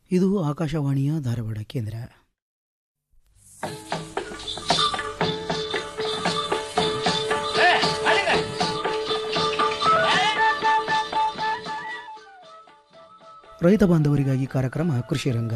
ಇದು ಆಕಾಶವಾಣಿಯ ಧಾರವಾಡ ಕೇಂದ್ರ ರೈತ ಬಾಂಧವರಿಗಾಗಿ ಕಾರ್ಯಕ್ರಮ ಕೃಷಿ ರಂಗ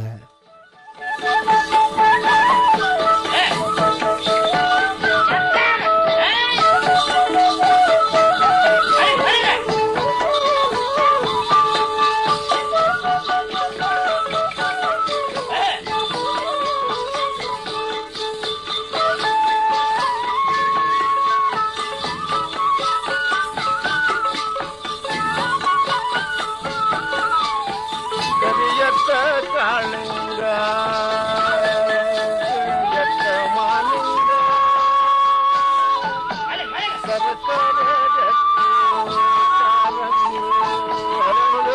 ಕರಿಯತ್ತ ಕಾಳಿಂಗ ಕರಿಯತ್ತ ಮಾಲಿಂಗ ಸರಸರ ರತ್ನ ಕಾರಂಗಿ ಹರಳು.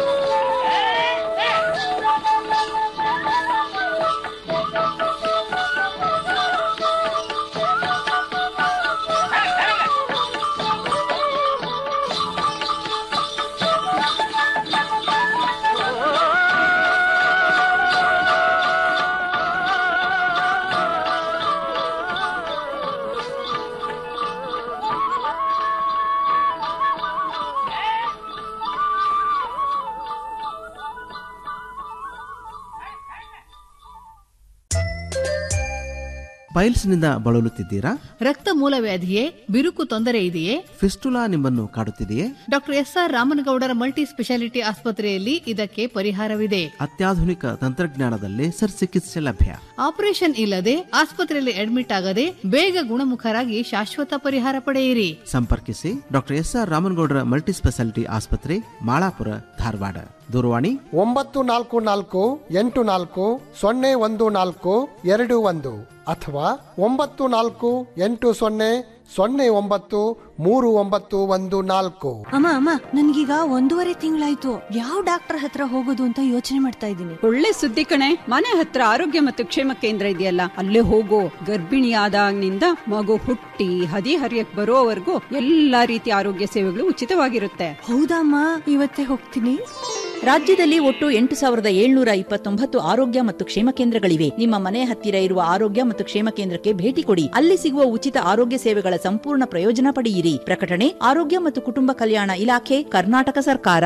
ಪೈಲ್ಸ್ನಿಂದ ಬಳಲುತ್ತಿದ್ದೀರಾ ರಕ್ತ ಮೂಲವ್ಯಾಧಿಯೇ ಬಿರುಕು ತೊಂದರೆ ಇದೆಯೇ ಫಿಸ್ಟುಲಾ ನಿಮ್ಮನ್ನು ಕಾಡುತ್ತಿದೆಯೇ ಡಾಕ್ಟರ್ ಎಸ್ ಆರ್ ರಾಮನಗೌಡರ ಮಲ್ಟಿ ಸ್ಪೆಷಾಲಿಟಿ ಆಸ್ಪತ್ರೆಯಲ್ಲಿ ಇದಕ್ಕೆ ಪರಿಹಾರವಿದೆ ಅತ್ಯಾಧುನಿಕ ತಂತ್ರಜ್ಞಾನದಲ್ಲಿ ಚಿಕಿತ್ಸೆ ಲಭ್ಯ ಆಪರೇಷನ್ ಇಲ್ಲದೆ ಆಸ್ಪತ್ರೆಯಲ್ಲಿ ಅಡ್ಮಿಟ್ ಆಗದೆ ಬೇಗ ಗುಣಮುಖರಾಗಿ ಶಾಶ್ವತ ಪರಿಹಾರ ಪಡೆಯಿರಿ ಸಂಪರ್ಕಿಸಿ ಡಾಕ್ಟರ್ ಎಸ್ ಆರ್ ರಾಮನಗೌಡರ ಮಲ್ಟಿ ಸ್ಪೆಷಾಲಿಟಿ ಆಸ್ಪತ್ರೆ ಮಾಳಾಪುರ ಧಾರವಾಡ ದೂರವಾಣಿ ಒಂಬತ್ತು ನಾಲ್ಕು ನಾಲ್ಕು ಎಂಟು ನಾಲ್ಕು ಸೊನ್ನೆ ಒಂದು ನಾಲ್ಕು ಎರಡು ಒಂದು ಅಥವಾ ಒಂಬತ್ತು ನಾಲ್ಕು ಎಂಟು ಸೊನ್ನೆ ಸೊನ್ನೆ ಒಂಬತ್ತು ಮೂರು ಒಂಬತ್ತು ಒಂದು ನಾಲ್ಕು ಅಮ್ಮ ಅಮ್ಮ ನನ್ಗೀಗ ಒಂದೂವರೆ ತಿಂಗಳಾಯ್ತು ಯಾವ ಡಾಕ್ಟರ್ ಹತ್ರ ಹೋಗೋದು ಅಂತ ಯೋಚನೆ ಮಾಡ್ತಾ ಇದ್ದೀನಿ ಒಳ್ಳೆ ಸುದ್ದಿ ಕಣೆ ಮನೆ ಹತ್ರ ಆರೋಗ್ಯ ಮತ್ತು ಕ್ಷೇಮ ಕೇಂದ್ರ ಇದೆಯಲ್ಲ ಅಲ್ಲೇ ಹೋಗೋ ಗರ್ಭಿಣಿ ಆದಾಗ್ನಿಂದ ಮಗು ಹುಟ್ಟಿ ಹದಿ ಹರಿಯಕ್ ಬರೋವರೆಗೂ ಎಲ್ಲಾ ರೀತಿಯ ಆರೋಗ್ಯ ಸೇವೆಗಳು ಉಚಿತವಾಗಿರುತ್ತೆ ಹೌದಮ್ಮ ಇವತ್ತೇ ಹೋಗ್ತೀನಿ ರಾಜ್ಯದಲ್ಲಿ ಒಟ್ಟು ಎಂಟು ಸಾವಿರದ ಏಳ್ನೂರ ಇಪ್ಪತ್ತೊಂಬತ್ತು ಆರೋಗ್ಯ ಮತ್ತು ಕ್ಷೇಮ ಕೇಂದ್ರಗಳಿವೆ ನಿಮ್ಮ ಮನೆ ಹತ್ತಿರ ಇರುವ ಆರೋಗ್ಯ ಮತ್ತು ಕ್ಷೇಮ ಕೇಂದ್ರಕ್ಕೆ ಭೇಟಿ ಕೊಡಿ ಅಲ್ಲಿ ಸಿಗುವ ಉಚಿತ ಆರೋಗ್ಯ ಸೇವೆಗಳ ಸಂಪೂರ್ಣ ಪ್ರಯೋಜನ ಪಡೆಯಿರಿ ಪ್ರಕಟಣೆ ಆರೋಗ್ಯ ಮತ್ತು ಕುಟುಂಬ ಕಲ್ಯಾಣ ಇಲಾಖೆ ಕರ್ನಾಟಕ ಸರ್ಕಾರ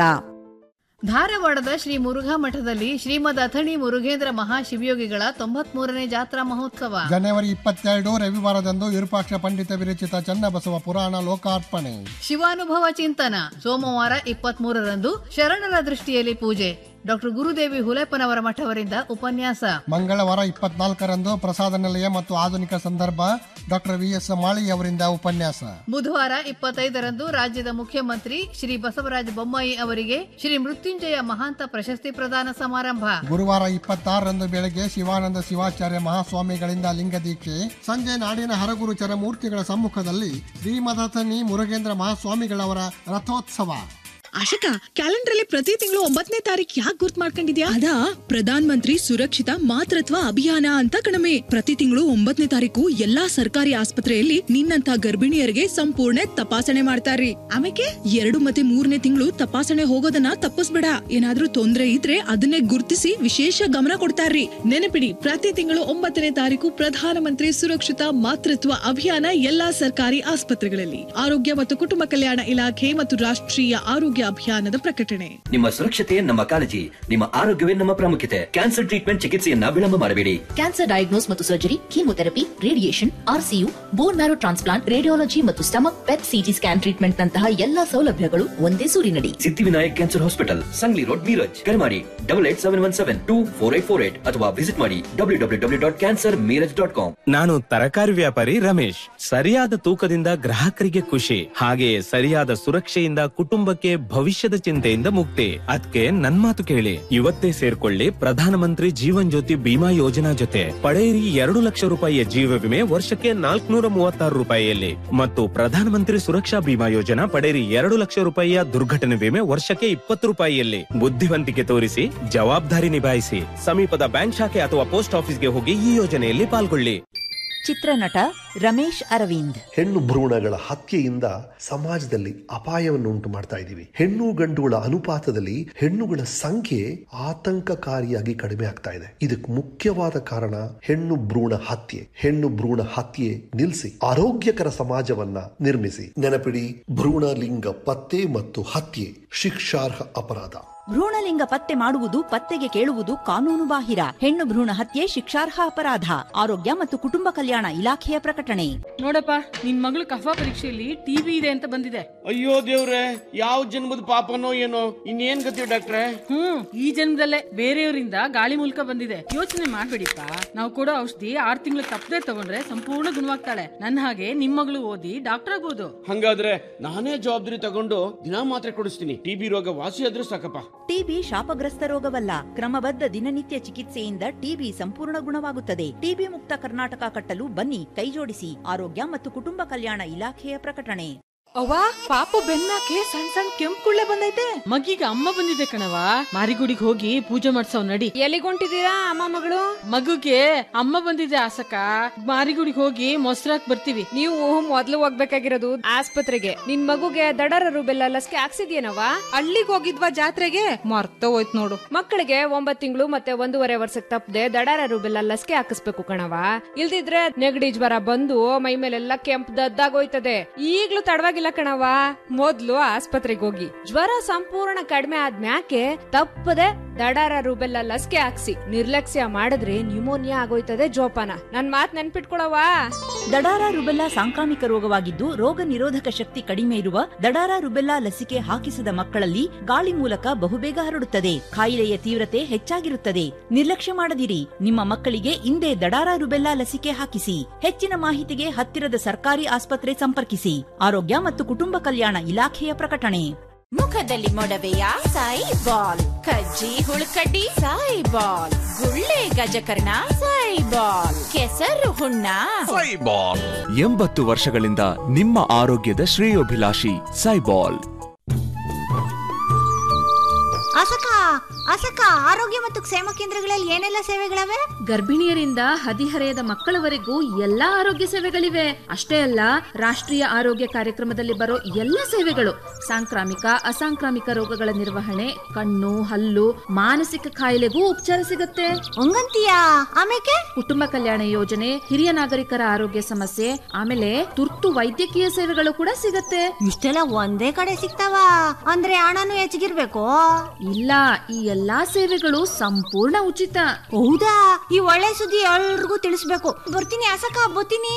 ಧಾರವಾಡದ ಶ್ರೀ ಮುರುಘಾ ಮಠದಲ್ಲಿ ಶ್ರೀಮದ್ ಅಥಣಿ ಮುರುಘೇಂದ್ರ ಮಹಾಶಿವಯೋಗಿಗಳ ತೊಂಬತ್ಮೂರನೇ ಜಾತ್ರಾ ಮಹೋತ್ಸವ ಜನವರಿ ಇಪ್ಪತ್ತೆರಡು ರವಿವಾರದಂದು ವಿರೂಪಾಕ್ಷ ಪಂಡಿತ ವಿರಚಿತ ಚನ್ನಬಸವ ಪುರಾಣ ಲೋಕಾರ್ಪಣೆ ಶಿವಾನುಭವ ಚಿಂತನ ಸೋಮವಾರ ಇಪ್ಪತ್ಮೂರರಂದು ಶರಣರ ದೃಷ್ಟಿಯಲ್ಲಿ ಪೂಜೆ ಡಾಕ್ಟರ್ ಗುರುದೇವಿ ಹುಲೆಪ್ಪನವರ ಮಠವರಿಂದ ಉಪನ್ಯಾಸ ಮಂಗಳವಾರ ಇಪ್ಪತ್ನಾಲ್ಕರಂದು ಪ್ರಸಾದ ನಿಲಯ ಮತ್ತು ಆಧುನಿಕ ಸಂದರ್ಭ ಡಾಕ್ಟರ್ ವಿ ಎಸ್ ಮಾಳಿ ಅವರಿಂದ ಉಪನ್ಯಾಸ ಬುಧವಾರ ಇಪ್ಪತ್ತೈದರಂದು ರಾಜ್ಯದ ಮುಖ್ಯಮಂತ್ರಿ ಶ್ರೀ ಬಸವರಾಜ ಬೊಮ್ಮಾಯಿ ಅವರಿಗೆ ಶ್ರೀ ಮೃತ್ಯುಂಜಯ ಮಹಾಂತ ಪ್ರಶಸ್ತಿ ಪ್ರದಾನ ಸಮಾರಂಭ ಗುರುವಾರ ಇಪ್ಪತ್ತಾರರಂದು ಬೆಳಗ್ಗೆ ಶಿವಾನಂದ ಶಿವಾಚಾರ್ಯ ಮಹಾಸ್ವಾಮಿಗಳಿಂದ ಲಿಂಗ ದೀಕ್ಷೆ ಸಂಜೆ ನಾಡಿನ ಹರಗುರುಚರ ಮೂರ್ತಿಗಳ ಸಮ್ಮುಖದಲ್ಲಿ ಶ್ರೀಮದಥನಿ ಮುರುಗೇಂದ್ರ ಮಹಾಸ್ವಾಮಿಗಳವರ ರಥೋತ್ಸವ ಆಶಿಕಾ ಕ್ಯಾಲೆಂಡರ್ ಅಲ್ಲಿ ಪ್ರತಿ ತಿಂಗಳು ಒಂಬತ್ತನೇ ತಾರೀಕು ಯಾಕೆ ಗುರ್ತ್ ಮಾಡ್ಕೊಂಡಿದ್ಯಾ ಅದಾ ಪ್ರಧಾನ್ ಮಂತ್ರಿ ಸುರಕ್ಷಿತ ಮಾತೃತ್ವ ಅಭಿಯಾನ ಅಂತ ಕಣಮೆ ಪ್ರತಿ ತಿಂಗಳು ಒಂಬತ್ತನೇ ತಾರೀಕು ಎಲ್ಲಾ ಸರ್ಕಾರಿ ಆಸ್ಪತ್ರೆಯಲ್ಲಿ ನಿನ್ನಂತ ಗರ್ಭಿಣಿಯರಿಗೆ ಸಂಪೂರ್ಣ ತಪಾಸಣೆ ಮಾಡ್ತಾರ್ರಿ ಆಮೇಲೆ ಎರಡು ಮತ್ತೆ ಮೂರನೇ ತಿಂಗಳು ತಪಾಸಣೆ ಹೋಗೋದನ್ನ ತಪ್ಪಿಸ್ಬೇಡ ಏನಾದ್ರೂ ತೊಂದ್ರೆ ಇದ್ರೆ ಅದನ್ನೇ ಗುರ್ತಿಸಿ ವಿಶೇಷ ಗಮನ ಕೊಡ್ತಾರ್ರಿ ನೆನಪಿಡಿ ಪ್ರತಿ ತಿಂಗಳು ಒಂಬತ್ತನೇ ತಾರೀಕು ಪ್ರಧಾನಮಂತ್ರಿ ಸುರಕ್ಷಿತ ಮಾತೃತ್ವ ಅಭಿಯಾನ ಎಲ್ಲಾ ಸರ್ಕಾರಿ ಆಸ್ಪತ್ರೆಗಳಲ್ಲಿ ಆರೋಗ್ಯ ಮತ್ತು ಕುಟುಂಬ ಕಲ್ಯಾಣ ಇಲಾಖೆ ಮತ್ತು ರಾಷ್ಟ್ರೀಯ ಆರೋಗ್ಯ ಅಭಿಯಾನದ ಪ್ರಕಟಣೆ ನಿಮ್ಮ ಸುರಕ್ಷತೆ ನಮ್ಮ ಕಾಳಜಿ ನಿಮ್ಮ ಆರೋಗ್ಯವೇ ನಮ್ಮ ಪ್ರಾಮುಖ್ಯತೆ ಕ್ಯಾನ್ಸರ್ ಟ್ರೀಟ್ಮೆಂಟ್ ಚಿಕಿತ್ಸೆಯನ್ನ ವಿಳಂಬ ಮಾಡಬೇಡಿ ಕ್ಯಾನ್ಸರ್ ಡಯಾಗ್ನೋಸ್ ಮತ್ತು surgery chemotherapy radiation RCU bone marrow transplant radiology ಮತ್ತು stomach PET CT scan treatment ನಂತಹ ಎಲ್ಲಾ ಸೌಲಭ್ಯಗಳು ಒಂದೇ ಸೂರಿನಡಿ Siddhivinayak cancer hospital Sangli road Miraj ಕರೆ ಮಾಡಿ double eight seven one seven two four eight four eight ಅಥವಾ ವಿಸಿಟ್ ಮಾಡಿ W W W dot cancer Miraj dot com ನಾನು ತರಕಾರಿ ವ್ಯಾಪಾರಿ ರಮೇಶ್ ಸರಿಯಾದ ತೂಕದಿಂದ ಗ್ರಾಹಕರಿಗೆ ಖುಷಿ ಹಾಗೆಯೇ ಸರಿಯಾದ ಸುರಕ್ಷೆಯಿಂದ ಕುಟುಂಬಕ್ಕೆ ಭವಿಷ್ಯದ ಚಿಂತೆಯಿಂದ ಮುಕ್ತಿ ಅದಕ್ಕೆ ನನ್ ಮಾತು ಕೇಳಿ ಇವತ್ತೇ ಸೇರ್ಕೊಳ್ಳಿ ಪ್ರಧಾನಮಂತ್ರಿ ಜೀವನ್ ಜ್ಯೋತಿ ಬಿಮಾ ಯೋಜನಾ ಜೊತೆ ಪಡೆಯಿರಿ ಎರಡು ಲಕ್ಷ ರೂಪಾಯಿಯ ಜೀವ ವಿಮೆ ವರ್ಷಕ್ಕೆ ನಾಲ್ಕುನೂರ ಮೂವತ್ತಾರು ರೂಪಾಯಿಯಲ್ಲಿ ಮತ್ತು ಪ್ರಧಾನಮಂತ್ರಿ ಸುರಕ್ಷಾ ಬಿಮಾ ಯೋಜನಾ ಪಡೆಯಿರಿ ಎರಡು ಲಕ್ಷ ರೂಪಾಯಿಯ ದುರ್ಘಟನೆ ವಿಮೆ ವರ್ಷಕ್ಕೆ ಇಪ್ಪತ್ತು ರೂಪಾಯಿಯಲ್ಲಿ ಬುದ್ಧಿವಂತಿಕೆ ತೋರಿಸಿ ಜವಾಬ್ದಾರಿ ನಿಭಾಯಿಸಿ ಸಮೀಪದ ಬ್ಯಾಂಕ್ ಶಾಖೆ ಅಥವಾ ಪೋಸ್ಟ್ ಆಫೀಸ್ಗೆ ಹೋಗಿ ಈ ಯೋಜನೆಯಲ್ಲಿ ಪಾಲ್ಗೊಳ್ಳಿ ಚಿತ್ರನಟ ರಮೇಶ್ ಅರವಿಂದ್ ಹೆಣ್ಣು ಭ್ರೂಣಗಳ ಹತ್ಯೆಯಿಂದ ಸಮಾಜದಲ್ಲಿ ಅಪಾಯವನ್ನು ಉಂಟು ಮಾಡ್ತಾ ಇದ್ದೀವಿ ಹೆಣ್ಣು ಗಂಡುಗಳ ಅನುಪಾತದಲ್ಲಿ ಹೆಣ್ಣುಗಳ ಸಂಖ್ಯೆ ಆತಂಕಕಾರಿಯಾಗಿ ಕಡಿಮೆ ಆಗ್ತಾ ಇದೆ ಇದಕ್ಕೆ ಮುಖ್ಯವಾದ ಕಾರಣ ಹೆಣ್ಣು ಭ್ರೂಣ ಹತ್ಯೆ ಹೆಣ್ಣು ಭ್ರೂಣ ಹತ್ಯೆ ನಿಲ್ಲಿಸಿ ಆರೋಗ್ಯಕರ ಸಮಾಜವನ್ನ ನಿರ್ಮಿಸಿ ನೆನಪಿಡಿ ಭ್ರೂಣ ಲಿಂಗ ಪತ್ತೆ ಮತ್ತು ಹತ್ಯೆ ಶಿಕ್ಷಾರ್ಹ ಅಪರಾಧ ಭ್ರೂಣಲಿಂಗ ಪತ್ತೆ ಮಾಡುವುದು ಪತ್ತೆಗೆ ಕೇಳುವುದು ಕಾನೂನು ಬಾಹಿರ ಹೆಣ್ಣು ಭ್ರೂಣ ಹತ್ಯೆ ಶಿಕ್ಷಾರ್ಹ ಅಪರಾಧ ಆರೋಗ್ಯ ಮತ್ತು ಕುಟುಂಬ ಕಲ್ಯಾಣ ಇಲಾಖೆಯ ಪ್ರಕಟಣೆ ನೋಡಪ್ಪ ನಿನ್ ಮಗಳು ಕಫ ಪರೀಕ್ಷೆಯಲ್ಲಿ ಟಿವಿ ಇದೆ ಅಂತ ಬಂದಿದೆ ಅಯ್ಯೋ ದೇವ್ರೆ ಯಾವ ಜನ್ಮದ ಪಾಪನೋ ಏನೋ ಇನ್ನೇನ್ ಗತಿ ಡಾಕ್ಟ್ರೆ ಹ್ಮ್ ಈ ಜನ್ಮದಲ್ಲೇ ಬೇರೆಯವರಿಂದ ಗಾಳಿ ಮೂಲಕ ಬಂದಿದೆ ಯೋಚನೆ ಮಾಡ್ಬೇಡಿಪ್ಪ ನಾವು ಕೊಡೋ ಔಷಧಿ ಆರ್ ತಿಂಗಳು ತಪ್ಪದೆ ತಗೊಂಡ್ರೆ ಸಂಪೂರ್ಣ ಗುಣವಾಗ್ತಾಳೆ ನನ್ನ ಹಾಗೆ ನಿಮ್ ಮಗಳು ಓದಿ ಡಾಕ್ಟರ್ ಆಗ್ಬೋದು ಹಂಗಾದ್ರೆ ನಾನೇ ಜವಾಬ್ದಾರಿ ತಗೊಂಡು ದಿನಾ ಮಾತ್ರೆ ಕೊಡಿಸ್ತೀನಿ ಟಿಬಿ ರೋಗ ವಾಸಿ ಆದ್ರೂ ಸಾಕಪ್ಪ ಟಿಬಿ ಶಾಪಗ್ರಸ್ತ ರೋಗವಲ್ಲ ಕ್ರಮಬದ್ಧ ದಿನನಿತ್ಯ ಚಿಕಿತ್ಸೆಯಿಂದ ಟಿಬಿ ಸಂಪೂರ್ಣ ಗುಣವಾಗುತ್ತದೆ ಟಿಬಿ ಮುಕ್ತ ಕರ್ನಾಟಕ ಕಟ್ಟಲು ಬನ್ನಿ ಕೈಜೋಡಿಸಿ ಆರೋಗ್ಯ ಮತ್ತು ಕುಟುಂಬ ಕಲ್ಯಾಣ ಇಲಾಖೆಯ ಪ್ರಕಟಣೆ ಅವ್ವಾ ಪಾಪು ಬೆನ್ನಾಕೆ ಸಣ್ಣ ಸಣ್ಣ ಕೆಂಪು ಕುಳ್ಳೆ ಬಂದೈತೆ ಮಗೀಗ ಅಮ್ಮ ಬಂದಿದೆ ಕಣವ ಮಾರಿಗುಡಿಗೆ ಹೋಗಿ ಪೂಜೆ ಮಾಡ್ಸವ್ ನಡಿ ಎಲ್ಲಿಗೊಂಟಿದ್ದೀರಾ ಅಮ್ಮ ಮಗಳು ಮಗುಗೆ ಅಮ್ಮ ಬಂದಿದೆ ಆಸಕ ಮಾರಿಗುಡಿಗೆ ಹೋಗಿ ಮೊಸರಾಕ್ ಬರ್ತೀವಿ ನೀವು ಮೊದ್ಲು ಹೋಗ್ಬೇಕಾಗಿರೋದು ಆಸ್ಪತ್ರೆಗೆ ನಿನ್ ಮಗುಗೆ ದಡರ ರುಬೆಲ್ಲ ಲಸಿಕೆ ಹಾಕ್ಸಿದ್ಯೇನವ ಅಲ್ಲಿಗೆ ಹೋಗಿದ್ವಾ ಜಾತ್ರೆಗೆ ಮರ್ತ ಹೋಯ್ತು ನೋಡು ಮಕ್ಕಳಿಗೆ ಒಂಬತ್ ತಿಂಗಳು ಮತ್ತೆ ಒಂದೂವರೆ ವರ್ಷಕ್ಕೆ ತಪ್ಪದೆ ದಡರ ರುಬೆಲ್ಲ ಲಸಿಕೆ ಹಾಕಿಸ್ಬೇಕು ಕಣವ ಇಲ್ದಿದ್ರೆ ನೆಗಡಿ ಜ್ವರ ಬಂದು ಮೈ ಮೇಲೆಲ್ಲ ಕೆಂಪ್ ದದ್ದಾಗೋಯ್ತದೆ ಈಗ್ಲೂ ತಡವಾಗಿಲ್ಲ ಕಣವ ಮೊದ್ಲು ಆಸ್ಪತ್ರೆಗೆ ಹೋಗಿ ಜ್ವರ ಸಂಪೂರ್ಣ ಕಡಿಮೆ ಆದ್ಮ್ಯಾಕೆ ತಪ್ಪದೆ ದಡಾರ ರುಬೆಲ್ಲ ಲಸಿಕೆ ಹಾಕ್ಸಿ ನಿರ್ಲಕ್ಷ್ಯ ಮಾಡಿದ್ರೆ ನ್ಯೂಮೋನಿಯಾ ಆಗೋಯ್ತದೆ ಜೋಪಾನ ನನ್ ಮಾತ್ ನೆನ್ಪಿಟ್ಕೊಳವ ದಡಾರ ರುಬೆಲ್ಲಾ ಸಾಂಕ್ರಾಮಿಕ ರೋಗವಾಗಿದ್ದು ರೋಗ ನಿರೋಧಕ ಶಕ್ತಿ ಕಡಿಮೆ ಇರುವ ದಡಾರ ರುಬೆಲ್ಲಾ ಲಸಿಕೆ ಹಾಕಿಸದ ಮಕ್ಕಳಲ್ಲಿ ಗಾಳಿ ಮೂಲಕ ಬಹುಬೇಗ ಹರಡುತ್ತದೆ ಕಾಯಿಲೆಯ ತೀವ್ರತೆ ಹೆಚ್ಚಾಗಿರುತ್ತದೆ ನಿರ್ಲಕ್ಷ್ಯ ಮಾಡದಿರಿ ನಿಮ್ಮ ಮಕ್ಕಳಿಗೆ ಇಂದೇ ದಡಾರ ರುಬೆಲ್ಲಾ ಲಸಿಕೆ ಹಾಕಿಸಿ ಹೆಚ್ಚಿನ ಮಾಹಿತಿಗೆ ಹತ್ತಿರದ ಸರ್ಕಾರಿ ಆಸ್ಪತ್ರೆ ಸಂಪರ್ಕಿಸಿ ಆರೋಗ್ಯ ಮತ್ತು ಕುಟುಂಬ ಕಲ್ಯಾಣ ಇಲಾಖೆಯ ಪ್ರಕಟಣೆ ಮುಖದಲ್ಲಿ ಮೊಡವೆಯ ಸಾಯಿ ಬಾಲ್ ಕಜ್ಜಿ ಹುಳುಕಡ್ಡಿ ಸಾಯಿ ಬಾಲ್ ಗುಳ್ಳೆ ಗಜಕರ್ಣ ಸಾಯಿ ಬಾಲ್ ಕೆಸರು ಹುಣ್ಣ ಸೈಬಾಲ್ ಎಂಬತ್ತು ವರ್ಷಗಳಿಂದ ನಿಮ್ಮ ಆರೋಗ್ಯದ ಶ್ರೇಯೋಭಿಲಾಷಿ ಸೈಬಾಲ್ ಅಸಕ ಅಸಕ ಆರೋಗ್ಯ ಮತ್ತು ಕ್ಷೇಮ ಕೇಂದ್ರಗಳಲ್ಲಿ ಏನೆಲ್ಲ ಸೇವೆಗಳವೆ ಗರ್ಭಿಣಿಯರಿಂದ ಹದಿಹರೆಯದ ಮಕ್ಕಳವರೆಗೂ ಎಲ್ಲಾ ಆರೋಗ್ಯ ಸೇವೆಗಳಿವೆ ಅಷ್ಟೇ ಅಲ್ಲ ರಾಷ್ಟ್ರೀಯ ಆರೋಗ್ಯ ಕಾರ್ಯಕ್ರಮದಲ್ಲಿ ಬರೋ ಎಲ್ಲ ಸೇವೆಗಳು ಸಾಂಕ್ರಾಮಿಕ ಅಸಾಂಕ್ರಾಮಿಕ ರೋಗಗಳ ನಿರ್ವಹಣೆ ಕಣ್ಣು ಹಲ್ಲು ಮಾನಸಿಕ ಕಾಯಿಲೆಗೂ ಉಪಚಾರ ಸಿಗುತ್ತೆ ಹಂಗಂತೀಯಾ ಆಮೇಲೆ ಕುಟುಂಬ ಕಲ್ಯಾಣ ಯೋಜನೆ ಹಿರಿಯ ನಾಗರಿಕರ ಆರೋಗ್ಯ ಸಮಸ್ಯೆ ಆಮೇಲೆ ತುರ್ತು ವೈದ್ಯಕೀಯ ಸೇವೆಗಳು ಕೂಡ ಸಿಗತ್ತೆ ಇಷ್ಟೆಲ್ಲ ಒಂದೇ ಕಡೆ ಸಿಗ್ತಾವ ಅಂದ್ರೆ ಹಣನು ಹೆಚ್ಚಿಗಿರ್ಬೇಕು ಇಲ್ಲ ಈ ಎಲ್ಲಾ ಸೇವೆಗಳು ಸಂಪೂರ್ಣ ಉಚಿತ ಹೌದಾ ಈ ಒಳ್ಳೆ ಸುದ್ದಿ ಎಲ್ರಿಗೂ ತಿಳಿಸ್ಬೇಕು ಬರ್ತೀನಿ ಅಸಕ ಬರ್ತೀನಿ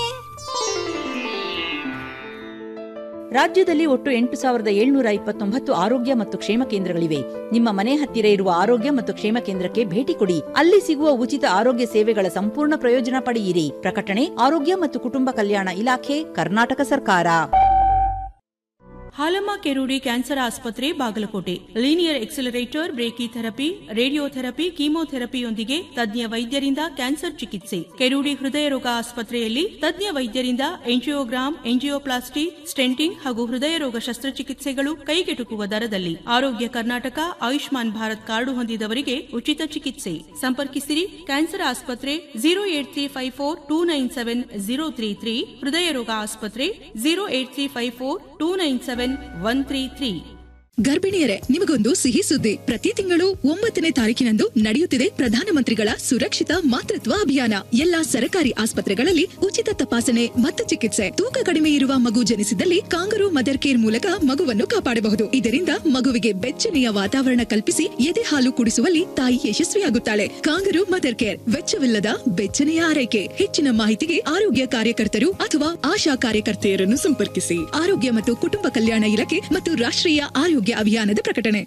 ರಾಜ್ಯದಲ್ಲಿ ಒಟ್ಟು ಎಂಟು ಸಾವಿರದ ಏಳ್ನೂರ ಇಪ್ಪತ್ತೊಂಬತ್ತು ಆರೋಗ್ಯ ಮತ್ತು ಕ್ಷೇಮ ಕೇಂದ್ರಗಳಿವೆ ನಿಮ್ಮ ಮನೆ ಹತ್ತಿರ ಇರುವ ಆರೋಗ್ಯ ಮತ್ತು ಕ್ಷೇಮ ಕೇಂದ್ರಕ್ಕೆ ಭೇಟಿ ಕೊಡಿ ಅಲ್ಲಿ ಸಿಗುವ ಉಚಿತ ಆರೋಗ್ಯ ಸೇವೆಗಳ ಸಂಪೂರ್ಣ ಪ್ರಯೋಜನ ಪಡೆಯಿರಿ ಪ್ರಕಟಣೆ ಆರೋಗ್ಯ ಮತ್ತು ಕುಟುಂಬ ಕಲ್ಯಾಣ ಇಲಾಖೆ ಕರ್ನಾಟಕ ಸರ್ಕಾರ ಹಾಲಮ್ಮ ಕೆರೂಡಿ ಕ್ಯಾನ್ಸರ್ ಆಸ್ಪತ್ರೆ Bagalkote linear accelerator brachytherapy radiotherapy ಕೀಮೋಥೆರಪಿಯೊಂದಿಗೆ ತಜ್ಞ ವೈದ್ಯರಿಂದ ಕ್ಯಾನ್ಸರ್ ಚಿಕಿತ್ಸೆ ಕೆರೂಡಿ ಹೃದಯ ರೋಗ ಆಸ್ಪತ್ರೆಯಲ್ಲಿ ತಜ್ಞ ವೈದ್ಯರಿಂದ ಎಂಜಿಯೋಗ್ರಾಮ್ ಎಂಜಿಯೋಪ್ಲಾಸ್ಟಿ ಸ್ಟೆಂಟಿಂಗ್ ಹಾಗೂ ಹೃದಯ ರೋಗ ಶಸ್ತ್ರಚಿಕಿತ್ಸೆಗಳು ಕೈಗೆಟುಕುವ ದರದಲ್ಲಿ ಆರೋಗ್ಯ ಕರ್ನಾಟಕ ಆಯುಷ್ಮಾನ್ ಭಾರತ್ ಕಾರ್ಡು ಹೊಂದಿದವರಿಗೆ ಉಚಿತ ಚಿಕಿತ್ಸೆ ಸಂಪರ್ಕಿಸಿರಿ ಕ್ಯಾನ್ಸರ್ ಆಸ್ಪತ್ರೆ zero eight three five four two nine seven zero three three ಹೃದಯ ರೋಗ ಆಸ್ಪತ್ರೆ zero eight three five four two nine seven one three three ಗರ್ಭಿಣಿಯರೇ ನಿಮಗೊಂದು ಸಿಹಿ ಸುದ್ದಿ ಪ್ರತಿ ತಿಂಗಳು ಒಂಬತ್ತನೇ ತಾರೀಕಿನಂದು ನಡೆಯುತ್ತಿದೆ ಪ್ರಧಾನಮಂತ್ರಿಗಳ ಸುರಕ್ಷಿತ ಮಾತೃತ್ವ ಅಭಿಯಾನ ಎಲ್ಲಾ ಸರ್ಕಾರಿ ಆಸ್ಪತ್ರೆಗಳಲ್ಲಿ ಉಚಿತ ತಪಾಸಣೆ ಮತ್ತು ಚಿಕಿತ್ಸೆ ತೂಕ ಕಡಿಮೆ ಇರುವ ಮಗು ಜನಿಸಿದಲ್ಲಿ ಕಾಂಗರು ಮದರ್ ಕೇರ್ ಮೂಲಕ ಮಗುವನ್ನು ಕಾಪಾಡಬಹುದು ಇದರಿಂದ ಮಗುವಿಗೆ ಬೆಚ್ಚನೆಯ ವಾತಾವರಣ ಕಲ್ಪಿಸಿ ಎದೆ ಹಾಲು ಕುಡಿಸುವಲ್ಲಿ ತಾಯಿ ಯಶಸ್ವಿಯಾಗುತ್ತಾಳೆ ಕಾಂಗರು ಮದರ್ ಕೇರ್ ವೆಚ್ಚವಿಲ್ಲದ ಬೆಚ್ಚನೆಯ ಆರೈಕೆ ಹೆಚ್ಚಿನ ಮಾಹಿತಿಗೆ ಆರೋಗ್ಯ ಕಾರ್ಯಕರ್ತರು ಅಥವಾ ಆಶಾ ಕಾರ್ಯಕರ್ತೆಯರನ್ನು ಸಂಪರ್ಕಿಸಿ ಆರೋಗ್ಯ ಮತ್ತು ಕುಟುಂಬ ಕಲ್ಯಾಣ ಇಲಾಖೆ ಮತ್ತು ರಾಷ್ಟ್ರೀಯ ಆರೋಗ್ಯ ಅಭಿಯಾನದ ಪ್ರಕಟಣೆ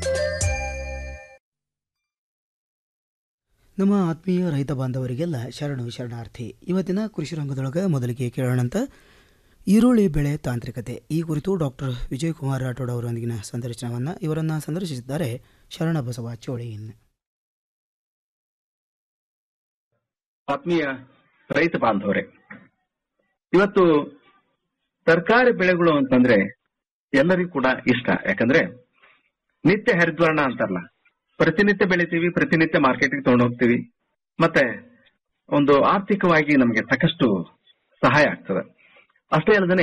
ನಮ್ಮ ಆತ್ಮೀಯ ರೈತ ಬಾಂಧವರಿಗೆಲ್ಲ ಶರಣು ಶರಣಾರ್ಥಿ ಇವತ್ತಿನ ಕೃಷಿ ರಂಗದೊಳಗೆ ಮೊದಲಿಗೆ ಕೇಳೋಣಂತ ಈರುಳ್ಳಿ ಬೆಳೆ ತಾಂತ್ರಿಕತೆ ಈ ಕುರಿತು ಡಾಕ್ಟರ್ ವಿಜಯಕುಮಾರ್ ರಾಠೋಡ್ ಅವರೊಂದಿಗಿನ ಸಂದರ್ಶನವನ್ನು ಇವರನ್ನು ಸಂದರ್ಶಿಸಿದ್ದಾರೆ ಶರಣಬಸವ ಚೋಳಿಯನ್ ಆತ್ಮೀಯ ರೈತ ಬಾಂಧವರೇ ಇವತ್ತು ತರಕಾರಿ ಬೆಳೆಗಳು ಅಂತಂದ್ರೆ ಎಲ್ಲರಿಗೂ ಕೂಡ ಇಷ್ಟ ಯಾಕಂದ್ರೆ ನಿತ್ಯ ಹರಿದ್ವರ್ಣ ಅಂತಾರಲ್ಲ ಪ್ರತಿನಿತ್ಯ ಬೆಳಿತೀವಿ ಪ್ರತಿನಿತ್ಯ ಮಾರ್ಕೆಟ್ಗೆ ತಗೊಂಡು ಹೋಗ್ತೀವಿ ಮತ್ತೆ ಒಂದು ಆರ್ಥಿಕವಾಗಿ ನಮಗೆ ಸಾಕಷ್ಟು ಸಹಾಯ ಆಗ್ತದೆ ಅಷ್ಟೇ ಅಲ್ಲದೆ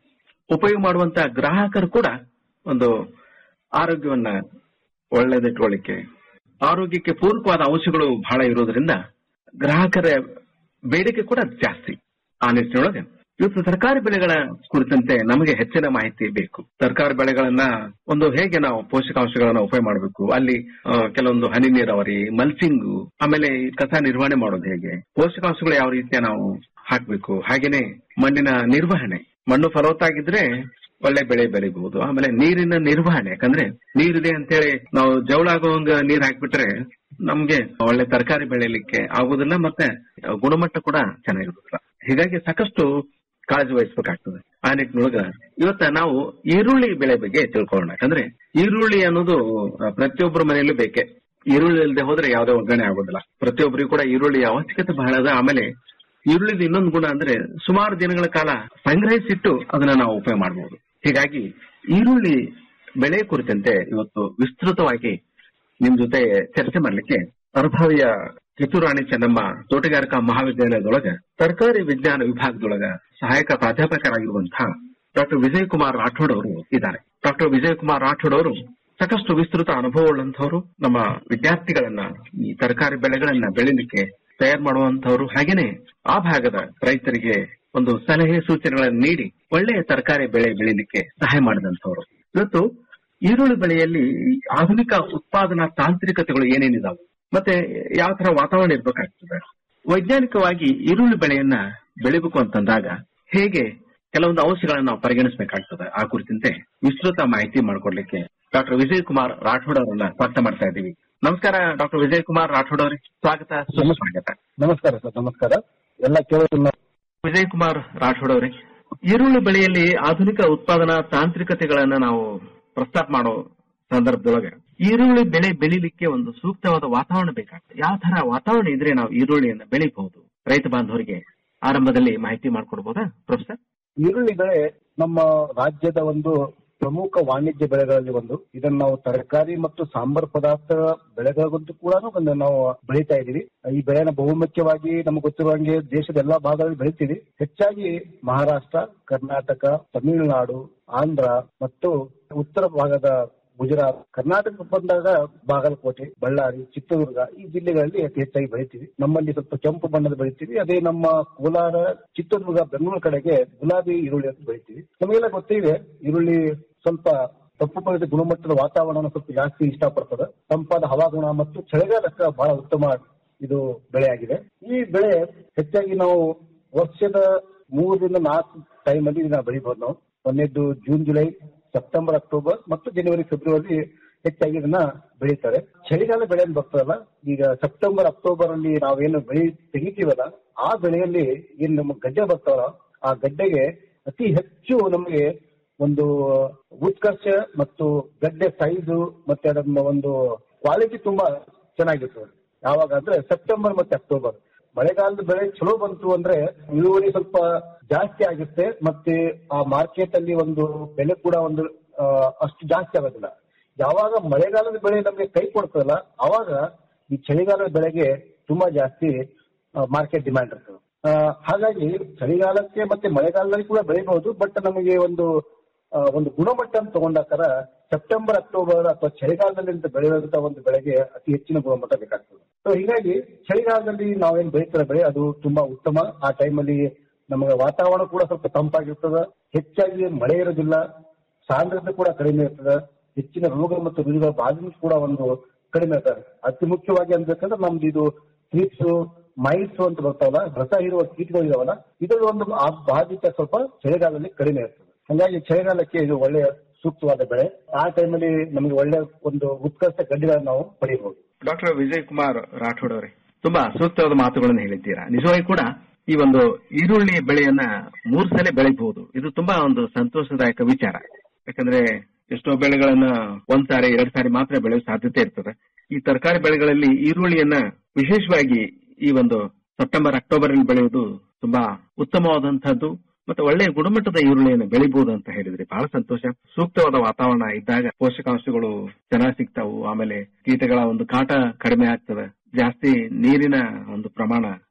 ಉಪಯೋಗ ಮಾಡುವಂತ ಗ್ರಾಹಕರು ಕೂಡ ಒಂದು ಆರೋಗ್ಯವನ್ನ ಒಳ್ಳೇದಿಟ್ಕೊಳ್ಳಿಕ್ಕೆ ಆರೋಗ್ಯಕ್ಕೆ ಪೂರಕವಾದ ಅಂಶಗಳು ಬಹಳ ಇರೋದ್ರಿಂದ ಗ್ರಾಹಕರ ಬೇಡಿಕೆ ಕೂಡ ಜಾಸ್ತಿ ಆ ನಿಟ್ಟಿನೊಳಗೆ ಇವತ್ತು ತರಕಾರಿ ಬೆಳೆಗಳ ಕುರಿತಂತೆ ನಮಗೆ ಹೆಚ್ಚಿನ ಮಾಹಿತಿ ಬೇಕು ತರಕಾರಿ ಬೆಳೆಗಳನ್ನ ಒಂದು ಹೇಗೆ ನಾವು ಪೋಷಕಾಂಶಗಳನ್ನ ಉಪಯೋಗ ಮಾಡಬೇಕು ಅಲ್ಲಿ ಆ, ಕೆಲವೊಂದು ಹನಿ ನೀರಾವರಿ ಮಲ್ಚಿಂಗು ಆಮೇಲೆ ಈ ಕಸ ನಿರ್ವಹಣೆ ಮಾಡೋದು ಹೇಗೆ ಪೋಷಕಾಂಶಗಳು ಯಾವ ರೀತಿಯ ನಾವು ಹಾಕ್ಬೇಕು ಹಾಗೇನೆ ಮಣ್ಣಿನ ನಿರ್ವಹಣೆ ಮಣ್ಣು ಫಲವತ್ತಾಗಿದ್ರೆ ಒಳ್ಳೆ ಬೆಳೆ ಬೆಳಿಬಹುದು ಆಮೇಲೆ ನೀರಿನ ನಿರ್ವಹಣೆ ಯಾಕಂದ್ರೆ ನೀರಿದೆ ಅಂತೇಳಿ ನಾವು ಜವಳಾಗುವಂಗ ನೀರ್ ಹಾಕ್ಬಿಟ್ರೆ ನಮ್ಗೆ ಒಳ್ಳೆ ತರಕಾರಿ ಬೆಳೆಯಲಿಕ್ಕೆ ಆಗುದಿಲ್ಲ ಮತ್ತೆ ಗುಣಮಟ್ಟ ಕೂಡ ಚೆನ್ನಾಗಿರುದಿಲ್ಲ ಹೀಗಾಗಿ ಸಾಕಷ್ಟು ಕಾಳಜಿ ವಹಿಸಬೇಕಾಗ್ತದೆ ಆ ನಿಟ್ಟಿನೊಳಗ ಇವತ್ತ ನಾವು ಈರುಳ್ಳಿ ಬೆಳೆ ಬಗ್ಗೆ ತಿಳ್ಕೊಳ್ಳೋಣ ಯಾಕಂದ್ರೆ ಈರುಳ್ಳಿ ಅನ್ನೋದು ಆ, ಪ್ರತಿಯೊಬ್ಬರ ಮನೆಯಲ್ಲೂ ಬೇಕೆ ಈರುಳ್ಳಿ ಇಲ್ಲದೆ ಹೋದ್ರೆ ಯಾವುದೇ ಒಗ್ಗರಣೆ ಆಗೋದಿಲ್ಲ ಪ್ರತಿಯೊಬ್ಬರಿಗೂ ಕೂಡ ಈರುಳ್ಳಿ ಅವಶ್ಯಕತೆ ಬಹಳ ಅದ ಆಮೇಲೆ ಈರುಳ್ಳಿದ ಇನ್ನೊಂದು ಗುಣ ಅಂದ್ರೆ ಸುಮಾರು ದಿನಗಳ ಕಾಲ ಸಂಗ್ರಹಿಸಿಟ್ಟು ಅದನ್ನ ನಾವು ಉಪಯೋಗ ಮಾಡಬಹುದು ಹೀಗಾಗಿ ಈರುಳ್ಳಿ ಬೆಳೆ ಕುರಿತಂತೆ ಇವತ್ತು ವಿಸ್ತೃತವಾಗಿ ನಿಮ್ ಜೊತೆ ಚರ್ಚೆ ಮಾಡ್ಲಿಕ್ಕೆ ಅರ್ಭಾವಿಯ ಕಿತ್ತೂರಾಣಿ ಚೆನ್ನಮ್ಮ ತೋಟಗಾರಿಕಾ ಮಹಾವಿದ್ಯಾಲಯದೊಳಗ ತರಕಾರಿ ವಿಜ್ಞಾನ ವಿಭಾಗದೊಳಗ ಸಹಾಯಕ ಪ್ರಾಧ್ಯಾಪಕರಾಗಿರುವಂತಹ ಡಾಕ್ಟರ್ ವಿಜಯ್ ಕುಮಾರ್ ರಾಠೋಡ್ ಅವರು ಇದ್ದಾರೆ ಡಾಕ್ಟರ್ ವಿಜಯ್ ಕುಮಾರ್ ರಾಠೋಡ್ ಅವರು ಸಾಕಷ್ಟು ವಿಸ್ತೃತ ಅನುಭವವುಳ್ಳಂತವರು ನಮ್ಮ ವಿದ್ಯಾರ್ಥಿಗಳನ್ನ ಈ ತರಕಾರಿ ಬೆಳೆಗಳನ್ನ ಬೆಳಿಲಿಕ್ಕೆ ತಯಾರು ಮಾಡುವಂತವರು ಹಾಗೇನೆ ಆ ಭಾಗದ ರೈತರಿಗೆ ಒಂದು ಸಲಹೆ ಸೂಚನೆಗಳನ್ನು ನೀಡಿ ಒಳ್ಳೆಯ ತರಕಾರಿ ಬೆಳೆ ಬೆಳಿಲಿಕ್ಕೆ ಸಹಾಯ ಮಾಡಿದಂತವರು ಇವತ್ತು ಈರುಳ್ಳಿ ಬೆಳೆಯಲ್ಲಿ ಆಧುನಿಕ ಉತ್ಪಾದನಾ ತಾಂತ್ರಿಕತೆಗಳು ಏನೇನಿದಾವೆ ಮತ್ತೆ ಯಾವ ತರ ವಾತಾವರಣ ಇರ್ಬೇಕಾಗ್ತದೆ ವೈಜ್ಞಾನಿಕವಾಗಿ ಈರುಳ್ಳಿ ಬೆಳೆಯನ್ನ ಬೆಳಿಬೇಕು ಅಂತಂದಾಗ ಹೇಗೆ ಕೆಲವೊಂದು ಅಂಶಗಳನ್ನ ನಾವು ಪರಿಗಣಿಸಬೇಕಾಗ್ತದೆ ಆ ಕುರಿತಂತೆ ವಿಸ್ತೃತ ಮಾಹಿತಿ ಮಾಡಿಕೊಡ್ಲಿಕ್ಕೆ ಡಾಕ್ಟರ್ ವಿಜಯ್ ಕುಮಾರ್ ರಾಠೋಡ್ ಅವರನ್ನ ಸ್ವಾಗತ ಮಾಡ್ತಾ ಇದ್ದೀವಿ ನಮಸ್ಕಾರ ಡಾಕ್ಟರ್ ವಿಜಯ್ ಕುಮಾರ್ ರಾಠೋಡ್ ಅವರಿಗೆ ಸ್ವಾಗತ ಸುಸ್ವಾಗತ ನಮಸ್ಕಾರ ಸರ್ ನಮಸ್ಕಾರ ಎಲ್ಲ ಕೇಳೋದನ್ನ ವಿಜಯ್ ಕುಮಾರ್ ರಾಠೋಡ್ ಅವರೇ ಈರುಳ್ಳಿ ಬೆಳೆಯಲ್ಲಿ ಆಧುನಿಕ ಉತ್ಪಾದನಾ ತಾಂತ್ರಿಕತೆಗಳನ್ನ ನಾವು ಪ್ರಸ್ತಾಪ ಮಾಡೋ ಸಂದರ್ಭದೊಳಗೆ ಈರುಳ್ಳಿ ಬೆಳೆ ಬೆಳಿಲಿಕ್ಕೆ ಒಂದು ಸೂಕ್ತವಾದ ವಾತಾವರಣ ಬೇಕಾಗ್ತದೆ ಯಾವ ತರ ವಾತಾವರಣ ಇದ್ರೆ ನಾವು ಈರುಳ್ಳಿಯನ್ನ ಬೆಳಿಬಹುದು ರೈತ ಬಾಂಧವರಿಗೆ ಆರಂಭದಲ್ಲಿ ಮಾಹಿತಿ ಮಾಡ್ಕೊಡ್ಬೋದಾ ಪ್ರೊಫೆಸರ್ ಈರುಳ್ಳಿ ಬೆಳೆ ನಮ್ಮ ರಾಜ್ಯದ ಒಂದು ಪ್ರಮುಖ ವಾಣಿಜ್ಯ ಬೆಳೆಗಳಲ್ಲಿ ಒಂದು ಇದನ್ನ ನಾವು ತರಕಾರಿ ಮತ್ತು ಸಾಂಬಾರ್ ಪದಾರ್ಥ ಬೆಳೆಗಳಿಗಂತೂ ಕೂಡ ಒಂದು ನಾವು ಬೆಳೀತಾ ಇದೀವಿ ಈ ಬೆಳೆನ ಬಹುಮುಖ್ಯವಾಗಿ ನಮ್ಗೆ ಗೊತ್ತಿರುವಂಗೆ ದೇಶದ ಎಲ್ಲಾ ಭಾಗಗಳಲ್ಲಿ ಬೆಳಿತೀವಿ ಹೆಚ್ಚಾಗಿ ಮಹಾರಾಷ್ಟ್ರ ಕರ್ನಾಟಕ ತಮಿಳುನಾಡು ಆಂಧ್ರ ಮತ್ತು ಉತ್ತರ ಭಾಗದ ಗುಜರಾತ್ ಕರ್ನಾಟಕ ಬಂದಾಗ ಬಾಗಲಕೋಟೆ ಬಳ್ಳಾರಿ ಚಿತ್ರದುರ್ಗ ಈ ಜಿಲ್ಲೆಗಳಲ್ಲಿ ಅತಿ ಹೆಚ್ಚಾಗಿ ಬೆಳಿತೀವಿ ನಮ್ಮಲ್ಲಿ ಸ್ವಲ್ಪ ಕೆಂಪು ಬಣ್ಣದ ಬೆಳಿತೀವಿ ಅದೇ ನಮ್ಮ ಕೋಲಾರ ಚಿತ್ರದುರ್ಗ ಬೆಂಗಳೂರು ಕಡೆಗೆ ಗುಲಾಬಿ ಈರುಳ್ಳಿ ಅಂತ ಬೆಳಿತೀವಿ ನಮಗೆಲ್ಲ ಗೊತ್ತಿದೆ ಈರುಳ್ಳಿ ಸ್ವಲ್ಪ ತಪ್ಪು ಪರಿದ ಗುಣಮಟ್ಟದ ವಾತಾವರಣ ಸ್ವಲ್ಪ ಜಾಸ್ತಿ ಇಷ್ಟಪಡ್ತದೆ ತಂಪಾದ ಹವಾಗುಣ ಮತ್ತು ಚಳಿಗಾಲಕ್ಕೆ ಬಹಳ ಉತ್ತಮ ಇದು ಬೆಳೆಯಾಗಿದೆ ಈ ಬೆಳೆ ಹೆಚ್ಚಾಗಿ ನಾವು ವರ್ಷದ ಮೂರರಿಂದ ನಾಲ್ಕು ಟೈಮ್ ಅಲ್ಲಿ ನಾವು ಬೆಳಿಬಹುದು ನಾವು ಒಂದನೇದ್ದು ಜೂನ್ ಜುಲೈ ಸೆಪ್ಟೆಂಬರ್ ಅಕ್ಟೋಬರ್ ಮತ್ತು ಜನವರಿ ಫೆಬ್ರವರಿ ಹೆಚ್ಚಾಗಿ ಇದನ್ನ ಬೆಳೀತಾರೆ ಚಳಿಗಾಲ ಬೆಳೆ ಅಂತ ಬರ್ತದಲ್ಲ ಈಗ ಸೆಪ್ಟೆಂಬರ್ ಅಕ್ಟೋಬರ್ ಅಲ್ಲಿ ನಾವೇನು ಬೆಳೆ ತೆಗಿತೀವಲ್ಲ ಆ ಬೆಳೆಯಲ್ಲಿ ಏನ್ ನಮ್ಮ ಗಡ್ಡೆ ಬರ್ತಾವಲ್ಲ ಆ ಗಡ್ಡೆಗೆ ಅತಿ ಹೆಚ್ಚು ನಮಗೆ ಒಂದು ಉತ್ಕರ್ಷ ಮತ್ತು ಗಡ್ಡೆ ಸೈಜು ಮತ್ತೆ ಅದನ್ನ ಒಂದು ಕ್ವಾಲಿಟಿ ತುಂಬಾ ಚೆನ್ನಾಗಿರ್ತದೆ ಯಾವಾಗ ಅಂದ್ರೆ ಸೆಪ್ಟೆಂಬರ್ ಮತ್ತೆ ಅಕ್ಟೋಬರ್ ಮಳೆಗಾಲದ ಬೆಳೆ ಚಲೋ ಬಂತು ಅಂದ್ರೆ ಇಳುವರಿ ಸ್ವಲ್ಪ ಜಾಸ್ತಿ ಆಗುತ್ತೆ ಮತ್ತೆ ಆ ಮಾರ್ಕೆಟ್ ಅಲ್ಲಿ ಒಂದು ಬೆಲೆ ಕೂಡ ಒಂದು ಆ, ಅಷ್ಟು ಜಾಸ್ತಿ ಆಗೋದಿಲ್ಲ ಯಾವಾಗ ಮಳೆಗಾಲದ ಬೆಳೆ ನಮಗೆ ಕೈ ಕೊಡ್ತದಲ್ಲ ಅವಾಗ ಈ ಚಳಿಗಾಲದ ಬೆಳೆಗೆ ತುಂಬಾ ಜಾಸ್ತಿ ಮಾರ್ಕೆಟ್ ಡಿಮ್ಯಾಂಡ್ ಇರ್ತದೆ ಆ, ಹಾಗಾಗಿ ಚಳಿಗಾಲಕ್ಕೆ ಮತ್ತೆ ಮಳೆಗಾಲದಲ್ಲಿ ಕೂಡ ಬೆಳಿಬಹುದು ಬಟ್ ನಮಗೆ ಒಂದು ಆ, ಒಂದು ಗುಣಮಟ್ಟ ಅಂತ ತಗೊಂಡಾಕರ ಸೆಪ್ಟೆಂಬರ್ ಅಕ್ಟೋಬರ್ ಅಥವಾ ಚಳಿಗಾಲದಲ್ಲಿ ಅಂತ ಬೆಳೆಯುವಂತ ಒಂದು ಬೆಳೆಗೆ ಅತಿ ಹೆಚ್ಚಿನ ಗುಣಮಟ್ಟ ಬೇಕಾಗ್ತದೆ ಸೊ ಹೀಗಾಗಿ ಚಳಿಗಾಲದಲ್ಲಿ ನಾವೇನ್ ಬೆಳೀತಾರೆ ಬೆಳೆ ಅದು ತುಂಬಾ ಉತ್ತಮ ಆ ಟೈಮಲ್ಲಿ ನಮಗೆ ವಾತಾವರಣ ಕೂಡ ಸ್ವಲ್ಪ ತಂಪಾಗಿರ್ತದೆ ಹೆಚ್ಚಾಗಿ ಮಳೆ ಇರೋದಿಲ್ಲ ಸಾಂದ್ರತೆ ಕೂಡ ಕಡಿಮೆ ಇರ್ತದೆ ಹೆಚ್ಚಿನ ರೋಗ ಮತ್ತು ರುಜಿಗಳ ಬಾಧೆ ಕೂಡ ಒಂದು ಕಡಿಮೆ ಇರ್ತದೆ ಅತಿ ಮುಖ್ಯವಾಗಿ ಅನ್ಬೇಕಂದ್ರೆ ನಮ್ದು ಇದು ಕ್ರಿಪ್ಸ್ ಮೈಸ್ ಅಂತ ಬರ್ತಾವಲ್ಲ ರಸ ಇರುವ ಕೀಟಗಳು ಇದಾವಲ್ಲ ಇದರ ಒಂದು ಆ ಬಾಧಿತ ಸ್ವಲ್ಪ ಚಳಿಗಾಲದಲ್ಲಿ ಕಡಿಮೆ ಇರ್ತದೆ ಹಂಗಾಗಿ ಚಳಿಗಾಲಕ್ಕೆ ಇದು ಒಳ್ಳೆಯ ಸೂಕ್ತವಾದ ಬೆಳೆ ಆ ಟೈಮಲ್ಲಿ ನಮಗೆ ಒಳ್ಳೆ ಒಂದು ಉತ್ಕೃಷ್ಟ ಗಡ್ಡೆಗಳನ್ನು ನಾವು ಪಡೆಯಬಹುದು ಡಾಕ್ಟರ್ ವಿಜಯ್ ಕುಮಾರ್ ರಾಠೋಡ್ ಅವರೇ ತುಂಬಾ ಸೂಕ್ತವಾದ ಮಾತುಗಳನ್ನು ಹೇಳಿದ್ದೀರಾ ನಿಜವಾಗಿ ಕೂಡ ಈ ಒಂದು ಈರುಳ್ಳಿ ಬೆಳೆಯನ್ನ ಮೂರು ಸಲ ಬೆಳಿಬಹುದು ಇದು ತುಂಬಾ ಒಂದು ಸಂತೋಷದಾಯಕ ವಿಚಾರ ಯಾಕಂದ್ರೆ ಎಷ್ಟೋ ಬೆಳೆಗಳನ್ನ ಒಂದ್ ಸಾರಿ ಎರಡ್ ಸಾರಿ ಮಾತ್ರ ಬೆಳೆಯುವ ಸಾಧ್ಯತೆ ಇರ್ತದೆ ಈ ತರಕಾರಿ ಬೆಳೆಗಳಲ್ಲಿ ಈರುಳ್ಳಿಯನ್ನ ವಿಶೇಷವಾಗಿ ಈ ಒಂದು ಸೆಪ್ಟೆಂಬರ್ ಅಕ್ಟೋಬರ್ ಅಲ್ಲಿ ಬೆಳೆಯುವುದು ತುಂಬಾ ಉತ್ತಮವಾದಂತಹದ್ದು ಮತ್ತೆ ಒಳ್ಳೆಯ ಗುಣಮಟ್ಟದ ಈರುಳ್ಳಿಯನ್ನು ಬೆಳಿಬಹುದು ಅಂತ ಹೇಳಿದ್ರಿ ಬಹಳ ಸಂತೋಷ ಸೂಕ್ತವಾದ ವಾತಾವರಣ ಇದ್ದಾಗ ಪೋಷಕಾಂಶಗಳು ಚೆನ್ನಾಗಿ ಸಿಗ್ತಾವು ಆಮೇಲೆ ಕೀಟಗಳ ಒಂದು ಕಾಟ ಕಡಿಮೆ ಆಗ್ತದೆ ಜಾಸ್ತಿ ನೀರಿನ ಒಂದು ಪ್ರಮಾಣ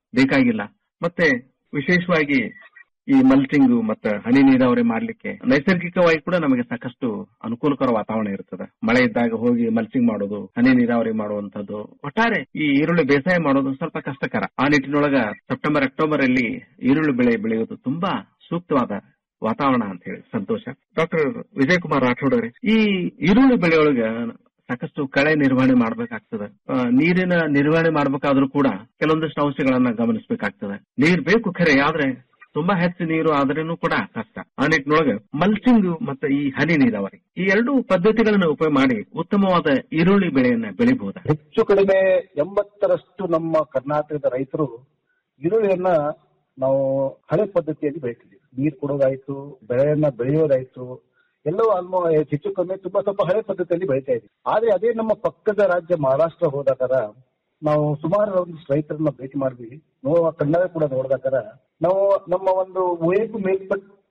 ಬೇಕಾಗಿಲ್ಲ ಮತ್ತೆ ವಿಶೇಷವಾಗಿ ಈ ಮಲ್ಚಿಂಗ್ ಮತ್ತೆ ಹನಿ ನೀರಾವರಿ ಮಾಡ್ಲಿಕ್ಕೆ ನೈಸರ್ಗಿಕವಾಗಿ ಕೂಡ ನಮಗೆ ಸಾಕಷ್ಟು ಅನುಕೂಲಕರ ವಾತಾವರಣ ಇರ್ತದೆ ಮಳೆ ಇದ್ದಾಗ ಹೋಗಿ ಮಲ್ಚಿಂಗ್ ಮಾಡೋದು ಹನಿ ನೀರಾವರಿ ಮಾಡುವಂತದ್ದು ಒಟ್ಟಾರೆ ಈ ಈರುಳ್ಳಿ ಬೇಸಾಯ ಮಾಡೋದು ಸ್ವಲ್ಪ ಕಷ್ಟಕರ ಆ ನಿಟ್ಟಿನೊಳಗ ಸೆಪ್ಟೆಂಬರ್ ಅಕ್ಟೋಬರ್ ಅಲ್ಲಿ ಈರುಳ್ಳಿ ಬೆಳೆ ಬೆಳೆಯುವುದು ತುಂಬಾ ಸೂಕ್ತವಾದ ವಾತಾವರಣ ಅಂತ ಹೇಳಿ ಸಂತೋಷ ಡಾಕ್ಟರ್ ವಿಜಯ್ ಕುಮಾರ್ ರಾಠೋಡ್ ಅವರೇ ಈ ಈರುಳ್ಳಿ ಬೆಳೆಯೊಳಗ ಸಾಕಷ್ಟು ಕಳೆ ನಿರ್ವಹಣೆ ಮಾಡ್ಬೇಕಾಗ್ತದೆ ಆ, ನೀರಿನ ನಿರ್ವಹಣೆ ಮಾಡ್ಬೇಕಾದ್ರೂ ಕೂಡ ಕೆಲವೊಂದಿಷ್ಟು ಅಂಶಗಳನ್ನ ಗಮನಿಸಬೇಕಾಗ್ತದೆ ನೀರ್ ಬೇಕು ಖರೆ ಆದ್ರೆ ತುಂಬಾ ಹೆಚ್ಚು ನೀರು ಆದ್ರೇನು ಕೂಡ ಕಷ್ಟ ಆ ನಿಟ್ಟಿನೊಳಗೆ ಮಲ್ಚಿಂಗ್ ಮತ್ತೆ ಈ ಹನಿ ನೀರಾವರಿ ಈ ಎರಡೂ ಪದ್ಧತಿಗಳನ್ನ ಉಪಯೋಗ ಮಾಡಿ ಉತ್ತಮವಾದ ಈರುಳ್ಳಿ ಬೆಳೆಯನ್ನ ಬೆಳಿಬಹುದಾ ಹೆಚ್ಚು ಕಡಿಮೆ ಎಂಬತ್ತರಷ್ಟು ನಮ್ಮ ಕರ್ನಾಟಕದ ರೈತರು ಈರುಳ್ಳಿಯನ್ನ ನಾವು ಹಳೆ ಪದ್ಧತಿಯಲ್ಲಿ ಬೆಳಿತಿದ್ದೀವಿ ನೀರು ಕೊಡೋದಾಯ್ತು ಬೆಳೆಯನ್ನ ಬೆಳೆಯೋದಾಯ್ತು ಎಲ್ಲವೂ ಆಲ್ಮೋ ಹೆಚ್ಚು ಕಮ್ಮಿ ತುಂಬಾ ಸ್ವಲ್ಪ ಹಳೆ ಪದ್ಧತಿಯಲ್ಲಿ ಬೆಳಿತಾ ಇದ್ವಿ ಆದ್ರೆ ಅದೇ ನಮ್ಮ ಪಕ್ಕದ ರಾಜ್ಯ ಮಹಾರಾಷ್ಟ್ರ ಹೋದಾಕಾರ ನಾವು ಸುಮಾರು ಒಂದಿಷ್ಟು ರೈತರನ್ನ ಭೇಟಿ ಮಾಡಿದ್ವಿ ನೋ ಕಣ್ಣಾಗ ಕೂಡ ನೋಡಿದಾಕಾರ ನಾವು ನಮ್ಮ ಒಂದು ವಯಸ್ಸು ಮೇಲ್ಪಟ್ಟ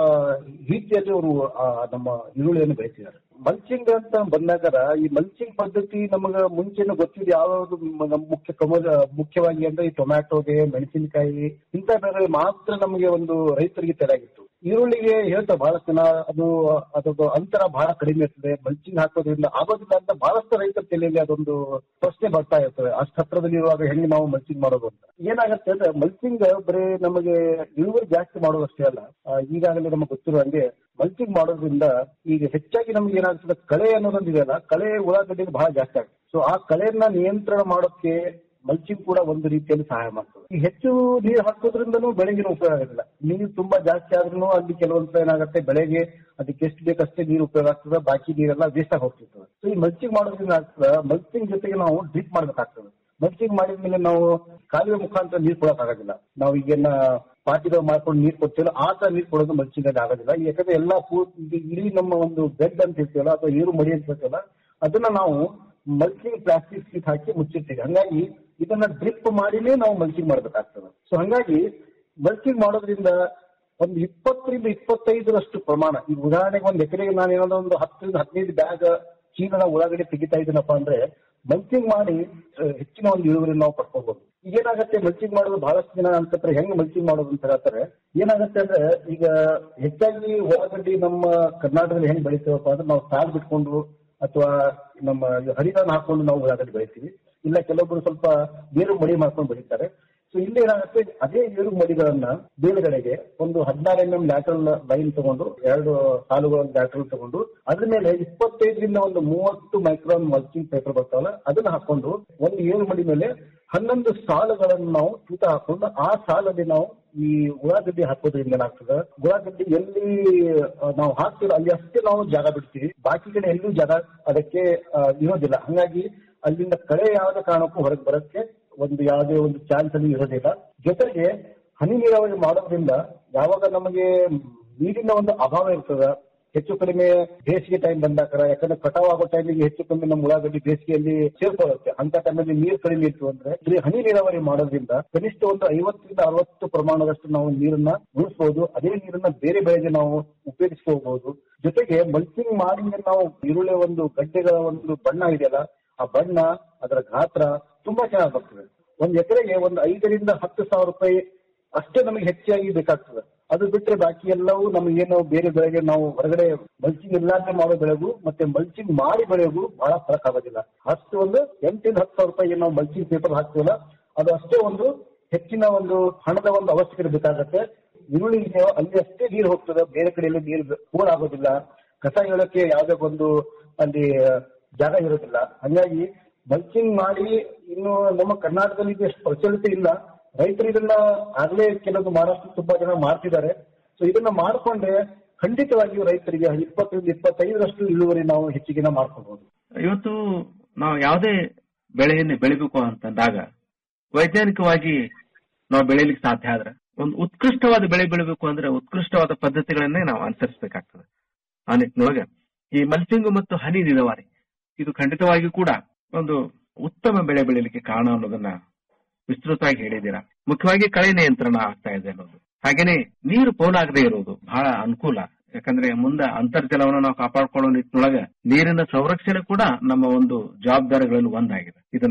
ರೀತಿಯಲ್ಲಿ ಅವರು ನಮ್ಮ ಈರುಳ್ಳಿಯನ್ನು ಬೆಳೆಸಿದ್ದಾರೆ ಮಲ್ಚಿಂಗ್ ಅಂತ ಬಂದಾಗ ಈ ಮಲ್ಚಿಂಗ್ ಪದ್ಧತಿ ನಮಗ ಮುಂಚೆನೆ ಗೊತ್ತಿದೆ ಯಾವ್ಯಾವ್ದು ಮ- ನಮ್ಮ ಮುಖ್ಯ ಕಮಲ ಮುಖ್ಯವಾಗಿ ಅಂದ್ರೆ ಈ ಟೊಮ್ಯಾಟೋಗೆ ಮೆಣಸಿನಕಾಯಿ ಇಂಥ ಬೆಳೆ ಮಾತ್ರ ನಮಗೆ ಒಂದು ರೈತರಿಗೆ ತೆರೆಯಾಗಿತ್ತು ಈರುಳ್ಳಿಗೆ ಹೇಳ್ತಾರೆ ಬಹಳಷ್ಟು ಜನ ಅದು ಅದೊಂದು ಅಂತರ ಬಹಳ ಕಡಿಮೆ ಇರ್ತದೆ ಮಲ್ಚಿಂಗ್ ಹಾಕೋದ್ರಿಂದ ಆಗೋದಿಲ್ಲ ಅಂತ ಬಹಳಷ್ಟು ರೈತರ ತಲೆಯಲ್ಲಿ ಅದೊಂದು ಪ್ರಶ್ನೆ ಬರ್ತಾ ಇರ್ತದೆ ಅಷ್ಟು ಹತ್ರದಲ್ಲಿ ಇರುವಾಗ ಹೆಂಗೆ ನಾವು ಮಲ್ಚಿಂಗ್ ಮಾಡೋದು ಅಂತ ಏನಾಗುತ್ತೆ ಅಂದ್ರೆ ಮಲ್ಚಿಂಗ್ ಬರೀ ನಮಗೆ ಇಳುವರಿ ಜಾಸ್ತಿ ಮಾಡೋದಷ್ಟೇ ಅಲ್ಲ ಆ, ಈಗಾಗಲೇ ನಮಗೆ ಗೊತ್ತಿರೋ ಹಂಗೆ ಮಲ್ಚಿಂಗ್ ಮಾಡೋದ್ರಿಂದ ಈಗ ಹೆಚ್ಚಾಗಿ ನಮ್ಗೆ ಏನಾಗ್ತದೆ ಕಳೆ ಅನ್ನೋದೊಂದು ಇದೆಯಲ್ಲ ಕಳೆ ಉಳ್ಳಾಗಡ್ಡಿಗೆ ಬಹಳ ಜಾಸ್ತಿ ಆಗುತ್ತೆ ಸೊ ಆ ಕಳೆಯನ್ನ ನಿಯಂತ್ರಣ ಮಾಡೋಕ್ಕೆ ಮಲ್ಚಿಂಗ್ ಕೂಡ ಒಂದು ರೀತಿಯಲ್ಲಿ ಸಹಾಯ ಮಾಡ್ತದೆ ಈ ಹೆಚ್ಚು ನೀರು ಹಾಕೋದ್ರಿಂದನೂ ಬೆಳೆಗಿನ ಉಪಯೋಗ ಆಗೋದಿಲ್ಲ ನೀರು ತುಂಬಾ ಜಾಸ್ತಿ ಆದ್ರೂ ಅಲ್ಲಿ ಕೆಲವೊಂದ್ಸಲ ಏನಾಗುತ್ತೆ ಬೆಳೆಗೆ ಅದಕ್ಕೆ ಎಷ್ಟು ಬೇಕಷ್ಟೇ ನೀರು ಉಪಯೋಗ ಆಗ್ತದೆ ಬಾಕಿ ನೀರೆಲ್ಲ ವೇಸ್ಟ್ ಆಗಿ ಹೋಗ್ತಿರ್ತದೆ ಸೊ ಈ ಮಲ್ಚಿಂಗ್ ಮಾಡೋದ್ರಿಂದ ಆಗ್ತದೆ ಮಲ್ಚಿಂಗ್ ಜೊತೆಗೆ ನಾವು ಡ್ರಿಪ್ ಮಾಡ್ಬೇಕಾಗ್ತದೆ ಮಲ್ಚಿಂಗ್ ಮಾಡಿದ್ಮೇಲೆ ನಾವು ಕಾಲುವೆ ಮುಖಾಂತರ ನೀರು ಕೊಡಕ್ ಆಗೋದಿಲ್ಲ ನಾವು ಈಗೇನ ಪಾಟಿಗಳು ಮಾಡ್ಕೊಂಡು ನೀರು ಕೊಡ್ತೀವಲ್ಲ ಆ ತರ ನೀರು ಕೊಡೋದು ಮಲ್ಚಿಂಗ್ ಅಲ್ಲಿ ಆಗೋದಿಲ್ಲ ಯಾಕಂದ್ರೆ ಎಲ್ಲಾ ಪೂರ್ತಿ ಇಡೀ ನಮ್ಮ ಒಂದು ಬೆಡ್ ಅಂತ ಇರ್ತೀವಲ್ಲ ಅಥವಾ ಏರು ಮಡಿ ಅಂತ ಇರ್ತೀವಲ್ಲ ಅದನ್ನ ನಾವು ಮಲ್ಚಿಂಗ್ ಪ್ಲಾಸ್ಟಿಕ್ ಶೀಟ್ ಹಾಕಿ ಮುಚ್ಚಿರ್ತೀವಿ ಹಂಗಾಗಿ ಇದನ್ನ ಡ್ರಿಪ್ ಮಾಡಿನೇ ನಾವು ಮಲ್ಚಿಂಗ್ ಮಾಡ್ಬೇಕಾಗ್ತದೆ ಸೊ ಹಂಗಾಗಿ ಮಲ್ಚಿಂಗ್ ಮಾಡೋದ್ರಿಂದ ಒಂದು ಇಪ್ಪತ್ತರಿಂದ ಇಪ್ಪತ್ತೈದರಷ್ಟು ಪ್ರಮಾಣ ಈಗ ಉದಾಹರಣೆಗೆ ಒಂದು ಎಕರೆಗೆ ನಾನು ಏನಾದ್ರು ಒಂದು ಹತ್ತರಿಂದ ಹದಿನೈದು ಬ್ಯಾಗ್ ಚೀಲದ ಒಳಗಡೆ ತೆಗಿತಾ ಇದ್ದೀನಪ್ಪ ಅಂದ್ರೆ ಮಲ್ಚಿಂಗ್ ಮಾಡಿ ಆ, ಹೆಚ್ಚಿನ ಒಂದು ಇಳುವರಿ ನಾವು ಪಡ್ಕೋಬಹುದು ಏನಾಗುತ್ತೆ ಮಲ್ಚಿಂಗ್ ಮಾಡೋದು ಬಹಳಷ್ಟು ಜನ ಅನ್ಸತ್ತಾರೆ ಹೆಂಗ್ ಮಲ್ಚಿಂಗ್ ಮಾಡೋದು ಅಂತ ಹೇಳ್ತಾರೆ ಏನಾಗುತ್ತೆ ಅಂದ್ರೆ ಈಗ ಹೆಚ್ಚಾಗಿ ಉಳ್ಳಾಗಡ್ಡಿ ನಮ್ಮ ಕರ್ನಾಟಕದಲ್ಲಿ ಹೆಂಗ್ ಬೆಳಿತೀವಪ್ಪ ಅಂದ್ರೆ ನಾವು ಸಾಲ್ ಬಿಟ್ಕೊಂಡು ಅಥವಾ ನಮ್ಮ ಹರಿದಾನ ಹಾಕೊಂಡು ನಾವು ಉಳ್ಳಾಗಡ್ಡಿ ಬೆಳಿತೀವಿ ಇಲ್ಲ ಕೆಲವೊಬ್ರು ಸ್ವಲ್ಪ ನೀರು ಮಡಿ ಮಾಡ್ಕೊಂಡು ಬೆಳಿತಾರೆ ಸೊ ಇಲ್ಲಿ ಏನಾಗುತ್ತೆ ಅದೇ ಏರು ಮಡಿಗಳನ್ನ ಬೇಲುಗಡೆಗೆ ಒಂದು ಹದಿನಾರು ಎಂ ಎಂ ಲ್ಯಾಟ್ರಲ್ ಲೈನ್ ತಗೊಂಡು ಎರಡು ಸಾಲುಗಳ ಲ್ಯಾಟ್ರಲ್ ತಗೊಂಡು ಅದ್ರ ಮೇಲೆ ಇಪ್ಪತ್ತೈದರಿಂದ ಒಂದು ಮೂವತ್ತು ಮೈಕ್ರಾನ್ ಮಲ್ಚಿಂಗ್ ಪೇಪರ್ ಬರ್ತಾವಲ್ಲ ಅದನ್ನ ಹಾಕೊಂಡು ಒಂದು ಏರು ಮಡಿ ಮೇಲೆ ಹನ್ನೊಂದು ಸಾಲುಗಳನ್ನು ನಾವು ತೂತ ಹಾಕೊಂಡು ಆ ಸಾಲಲ್ಲಿ ನಾವು ಈ ಉಳ್ಳಾಗಡ್ಡಿ ಹಾಕೋದ್ರಿಂದ ಏನಾಗ್ತದೆ ಉಳ್ಳಾಗಡ್ಡಿ ಎಲ್ಲಿ ಆ, ನಾವು ಹಾಕ್ತೀವಿ ಅಲ್ಲಿ ಅಷ್ಟೇ ನಾವು ಜಾಗ ಬಿಡ್ತೀವಿ ಬಾಕಿ ಕಡೆ ಎಲ್ಲೂ ಜಾಗ ಅದಕ್ಕೆ ಆ, ಇರೋದಿಲ್ಲ ಹಂಗಾಗಿ ಅಲ್ಲಿಂದ ಕಳೆ ಯಾವುದೇ ಕಾರಣಕ್ಕೂ ಹೊರಗೆ ಬರೋಕ್ಕೆ ಒಂದು ಯಾವುದೇ ಒಂದು ಚಾನ್ಸ್ ಅಲ್ಲಿ ಇರೋದಿಲ್ಲ ಜೊತೆಗೆ ಹನಿ ನೀರಾವರಿ ಮಾಡೋದ್ರಿಂದ ಯಾವಾಗ ನಮಗೆ ನೀರಿನ ಒಂದು ಅಭಾವ ಇರ್ತದ ಹೆಚ್ಚು ಕಡಿಮೆ ಬೇಸಿಗೆ ಟೈಮ್ ಬಂದಾಗ ಯಾಕಂದ್ರೆ ಕಟಾವ್ ಆಗೋ ಟೈಮಿಗೆ ಹೆಚ್ಚು ಕಡಿಮೆ ನಮ್ಮ ಉಳ್ಳಾಗಡ್ಡಿ ಬೇಸಿಗೆಯಲ್ಲಿ ಸೇರ್ಕೊಳ್ಳುತ್ತೆ ಅಂತ ಟೈಮಲ್ಲಿ ನೀರು ಕಡಿಮೆ ಇತ್ತು ಅಂದ್ರೆ ಇಲ್ಲಿ ಹನಿ ನೀರಾವರಿ ಮಾಡೋದ್ರಿಂದ ಕನಿಷ್ಠ ಒಂದು ಐವತ್ತರಿಂದ ಅರವತ್ತು ಪ್ರಮಾಣದಷ್ಟು ನಾವು ನೀರನ್ನ ಉಳಿಸಬಹುದು ಅದೇ ನೀರನ್ನ ಬೇರೆ ಬೆಳೆಗೆ ನಾವು ಉಪಯೋಗಿಸ್ಕೋಬಹುದು ಜೊತೆಗೆ ಮಲ್ಚಿಂಗ್ ಮಾಡಿ ನಾವು ಈರುಳ್ಳಿ ಒಂದು ಗಡ್ಡೆಗಳ ಒಂದು ಬಣ್ಣ ಇದೆಯಲ್ಲ ಆ ಬಣ್ಣ ಅದರ ಗಾತ್ರ ತುಂಬಾ ಚೆನ್ನಾಗಿ ಬರ್ತದೆ ಒಂದ್ ಎಕರೆಗೆ ಒಂದು ಐದರಿಂದ ಹತ್ತು ಸಾವಿರ ರೂಪಾಯಿ ಅಷ್ಟೇ ನಮಗೆ ಹೆಚ್ಚಾಗಿ ಬೇಕಾಗ್ತದೆ ಅದು ಬಿಟ್ರೆ ಬಾಕಿ ಎಲ್ಲವೂ ನಮಗೇನು ಬೇರೆ ಬೆಳೆಗೆ ನಾವು ಹೊರಗಡೆ ಮಲ್ಚಿಂಗ್ ಇಲ್ಲಾಂದ್ರೆ ಮಾಡೋ ಬೆಳೆಗೂ ಮತ್ತೆ ಮಲ್ಚಿಂಗ್ ಮಾಡಿ ಬೆಳೆಗೂ ಬಹಳ ಫರಕ್ ಆಗೋದಿಲ್ಲ ಅಷ್ಟು ಒಂದು ಎಂಟರಿಂದ ಹತ್ತು ಸಾವಿರ ರೂಪಾಯಿ ನಾವು ಮಲ್ಚಿಂಗ್ ಪೇಪರ್ ಹಾಕ್ತೀವಲ್ಲ ಅದು ಅಷ್ಟೇ ಒಂದು ಹೆಚ್ಚಿನ ಒಂದು ಹಣದ ಒಂದು ಅವಶ್ಯಕತೆ ಬೇಕಾಗತ್ತೆ ಈರುಳ್ಳಿ ಇದೆಯೋ ಅಲ್ಲಿ ಅಷ್ಟೇ ನೀರು ಹೋಗ್ತದೆ ಬೇರೆ ಕಡೆಯಲ್ಲಿ ನೀರು ಪೂರ್ ಆಗೋದಿಲ್ಲ ಕಸ ಹೇಳಕ್ಕೆ ಯಾವುದೇ ಒಂದು ಅಲ್ಲಿ ಜಾಗ ಇರೋದಿಲ್ಲ ಹಂಗಾಗಿ ಮಲ್ಚಿಂಗ್ ಮಾಡಿ ಇನ್ನು ನಮ್ಮ ಕರ್ನಾಟಕದಲ್ಲಿ ಇದು ಎಷ್ಟು ಪ್ರಚಲಿತ ಇಲ್ಲ ರೈತರು ಇದನ್ನ ಆಗ್ಲೇ ಕೆಲವೊಂದು ಮಹಾರಾಷ್ಟ್ರ ತುಂಬಾ ಜನ ಮಾಡ್ತಿದ್ದಾರೆ ಸೊ ಇದನ್ನ ಮಾಡ್ಕೊಂಡ್ರೆ ಖಂಡಿತವಾಗಿಯೂ ರೈತರಿಗೆ ಇಪ್ಪತ್ತರಿಂದ ಇಪ್ಪತ್ತೈದರಷ್ಟು ಇಳುವರಿ ನಾವು ಹೆಚ್ಚಿಗೆ ಮಾಡ್ಕೋಬಹುದು ಇವತ್ತು ನಾವು ಯಾವುದೇ ಬೆಳೆಯನ್ನು ಬೆಳಿಬೇಕು ಅಂತಂದಾಗ ವೈಜ್ಞಾನಿಕವಾಗಿ ನಾವು ಬೆಳಿಲಿಕ್ಕೆ ಸಾಧ್ಯ ಆದ್ರೆ ಒಂದು ಉತ್ಕೃಷ್ಟವಾದ ಬೆಳೆ ಬೆಳಿಬೇಕು ಅಂದ್ರೆ ಉತ್ಕೃಷ್ಟವಾದ ಪದ್ಧತಿಗಳನ್ನೇ ನಾವು ಅನುಸರಿಸಬೇಕಾಗ್ತದೆ ಆ ನಿಟ್ಟಿನೊಳಗೆ ಈ ಮಲ್ಚಿಂಗ್ ಮತ್ತು ಹನಿ ನೀರಾವರಿ ಇದು ಖಂಡಿತವಾಗಿಯೂ ಕೂಡ ಒಂದು ಉತ್ತಮ ಬೆಳೆ ಬೆಳಿಲಿಕ್ಕೆ ಕಾರಣ ಅನ್ನೋದನ್ನ ವಿಸ್ತೃತವಾಗಿ ಹೇಳಿದ್ದೀರಾ ಮುಖ್ಯವಾಗಿ ಕಳೆ ನಿಯಂತ್ರಣ ಆಗ್ತಾ ಇದೆ ಅನ್ನೋದು ಹಾಗೇನೆ ನೀರು ಪೋಲಾಗದೆ ಇರುವುದು ಬಹಳ ಅನುಕೂಲ ಯಾಕಂದ್ರೆ ಮುಂದೆ ಅಂತರ್ಜಲವನ್ನು ನಾವು ಕಾಪಾಡ್ಕೊಳ್ಳೋ ನಿಟ್ಟಿನೊಳಗೆ ನೀರಿನ ಸಂರಕ್ಷಣೆ ಕೂಡ ನಮ್ಮ ಒಂದು ಜವಾಬ್ದಾರಿಗಳಲ್ಲಿ ಒಂದಾಗಿದೆ ಇದನ್ನ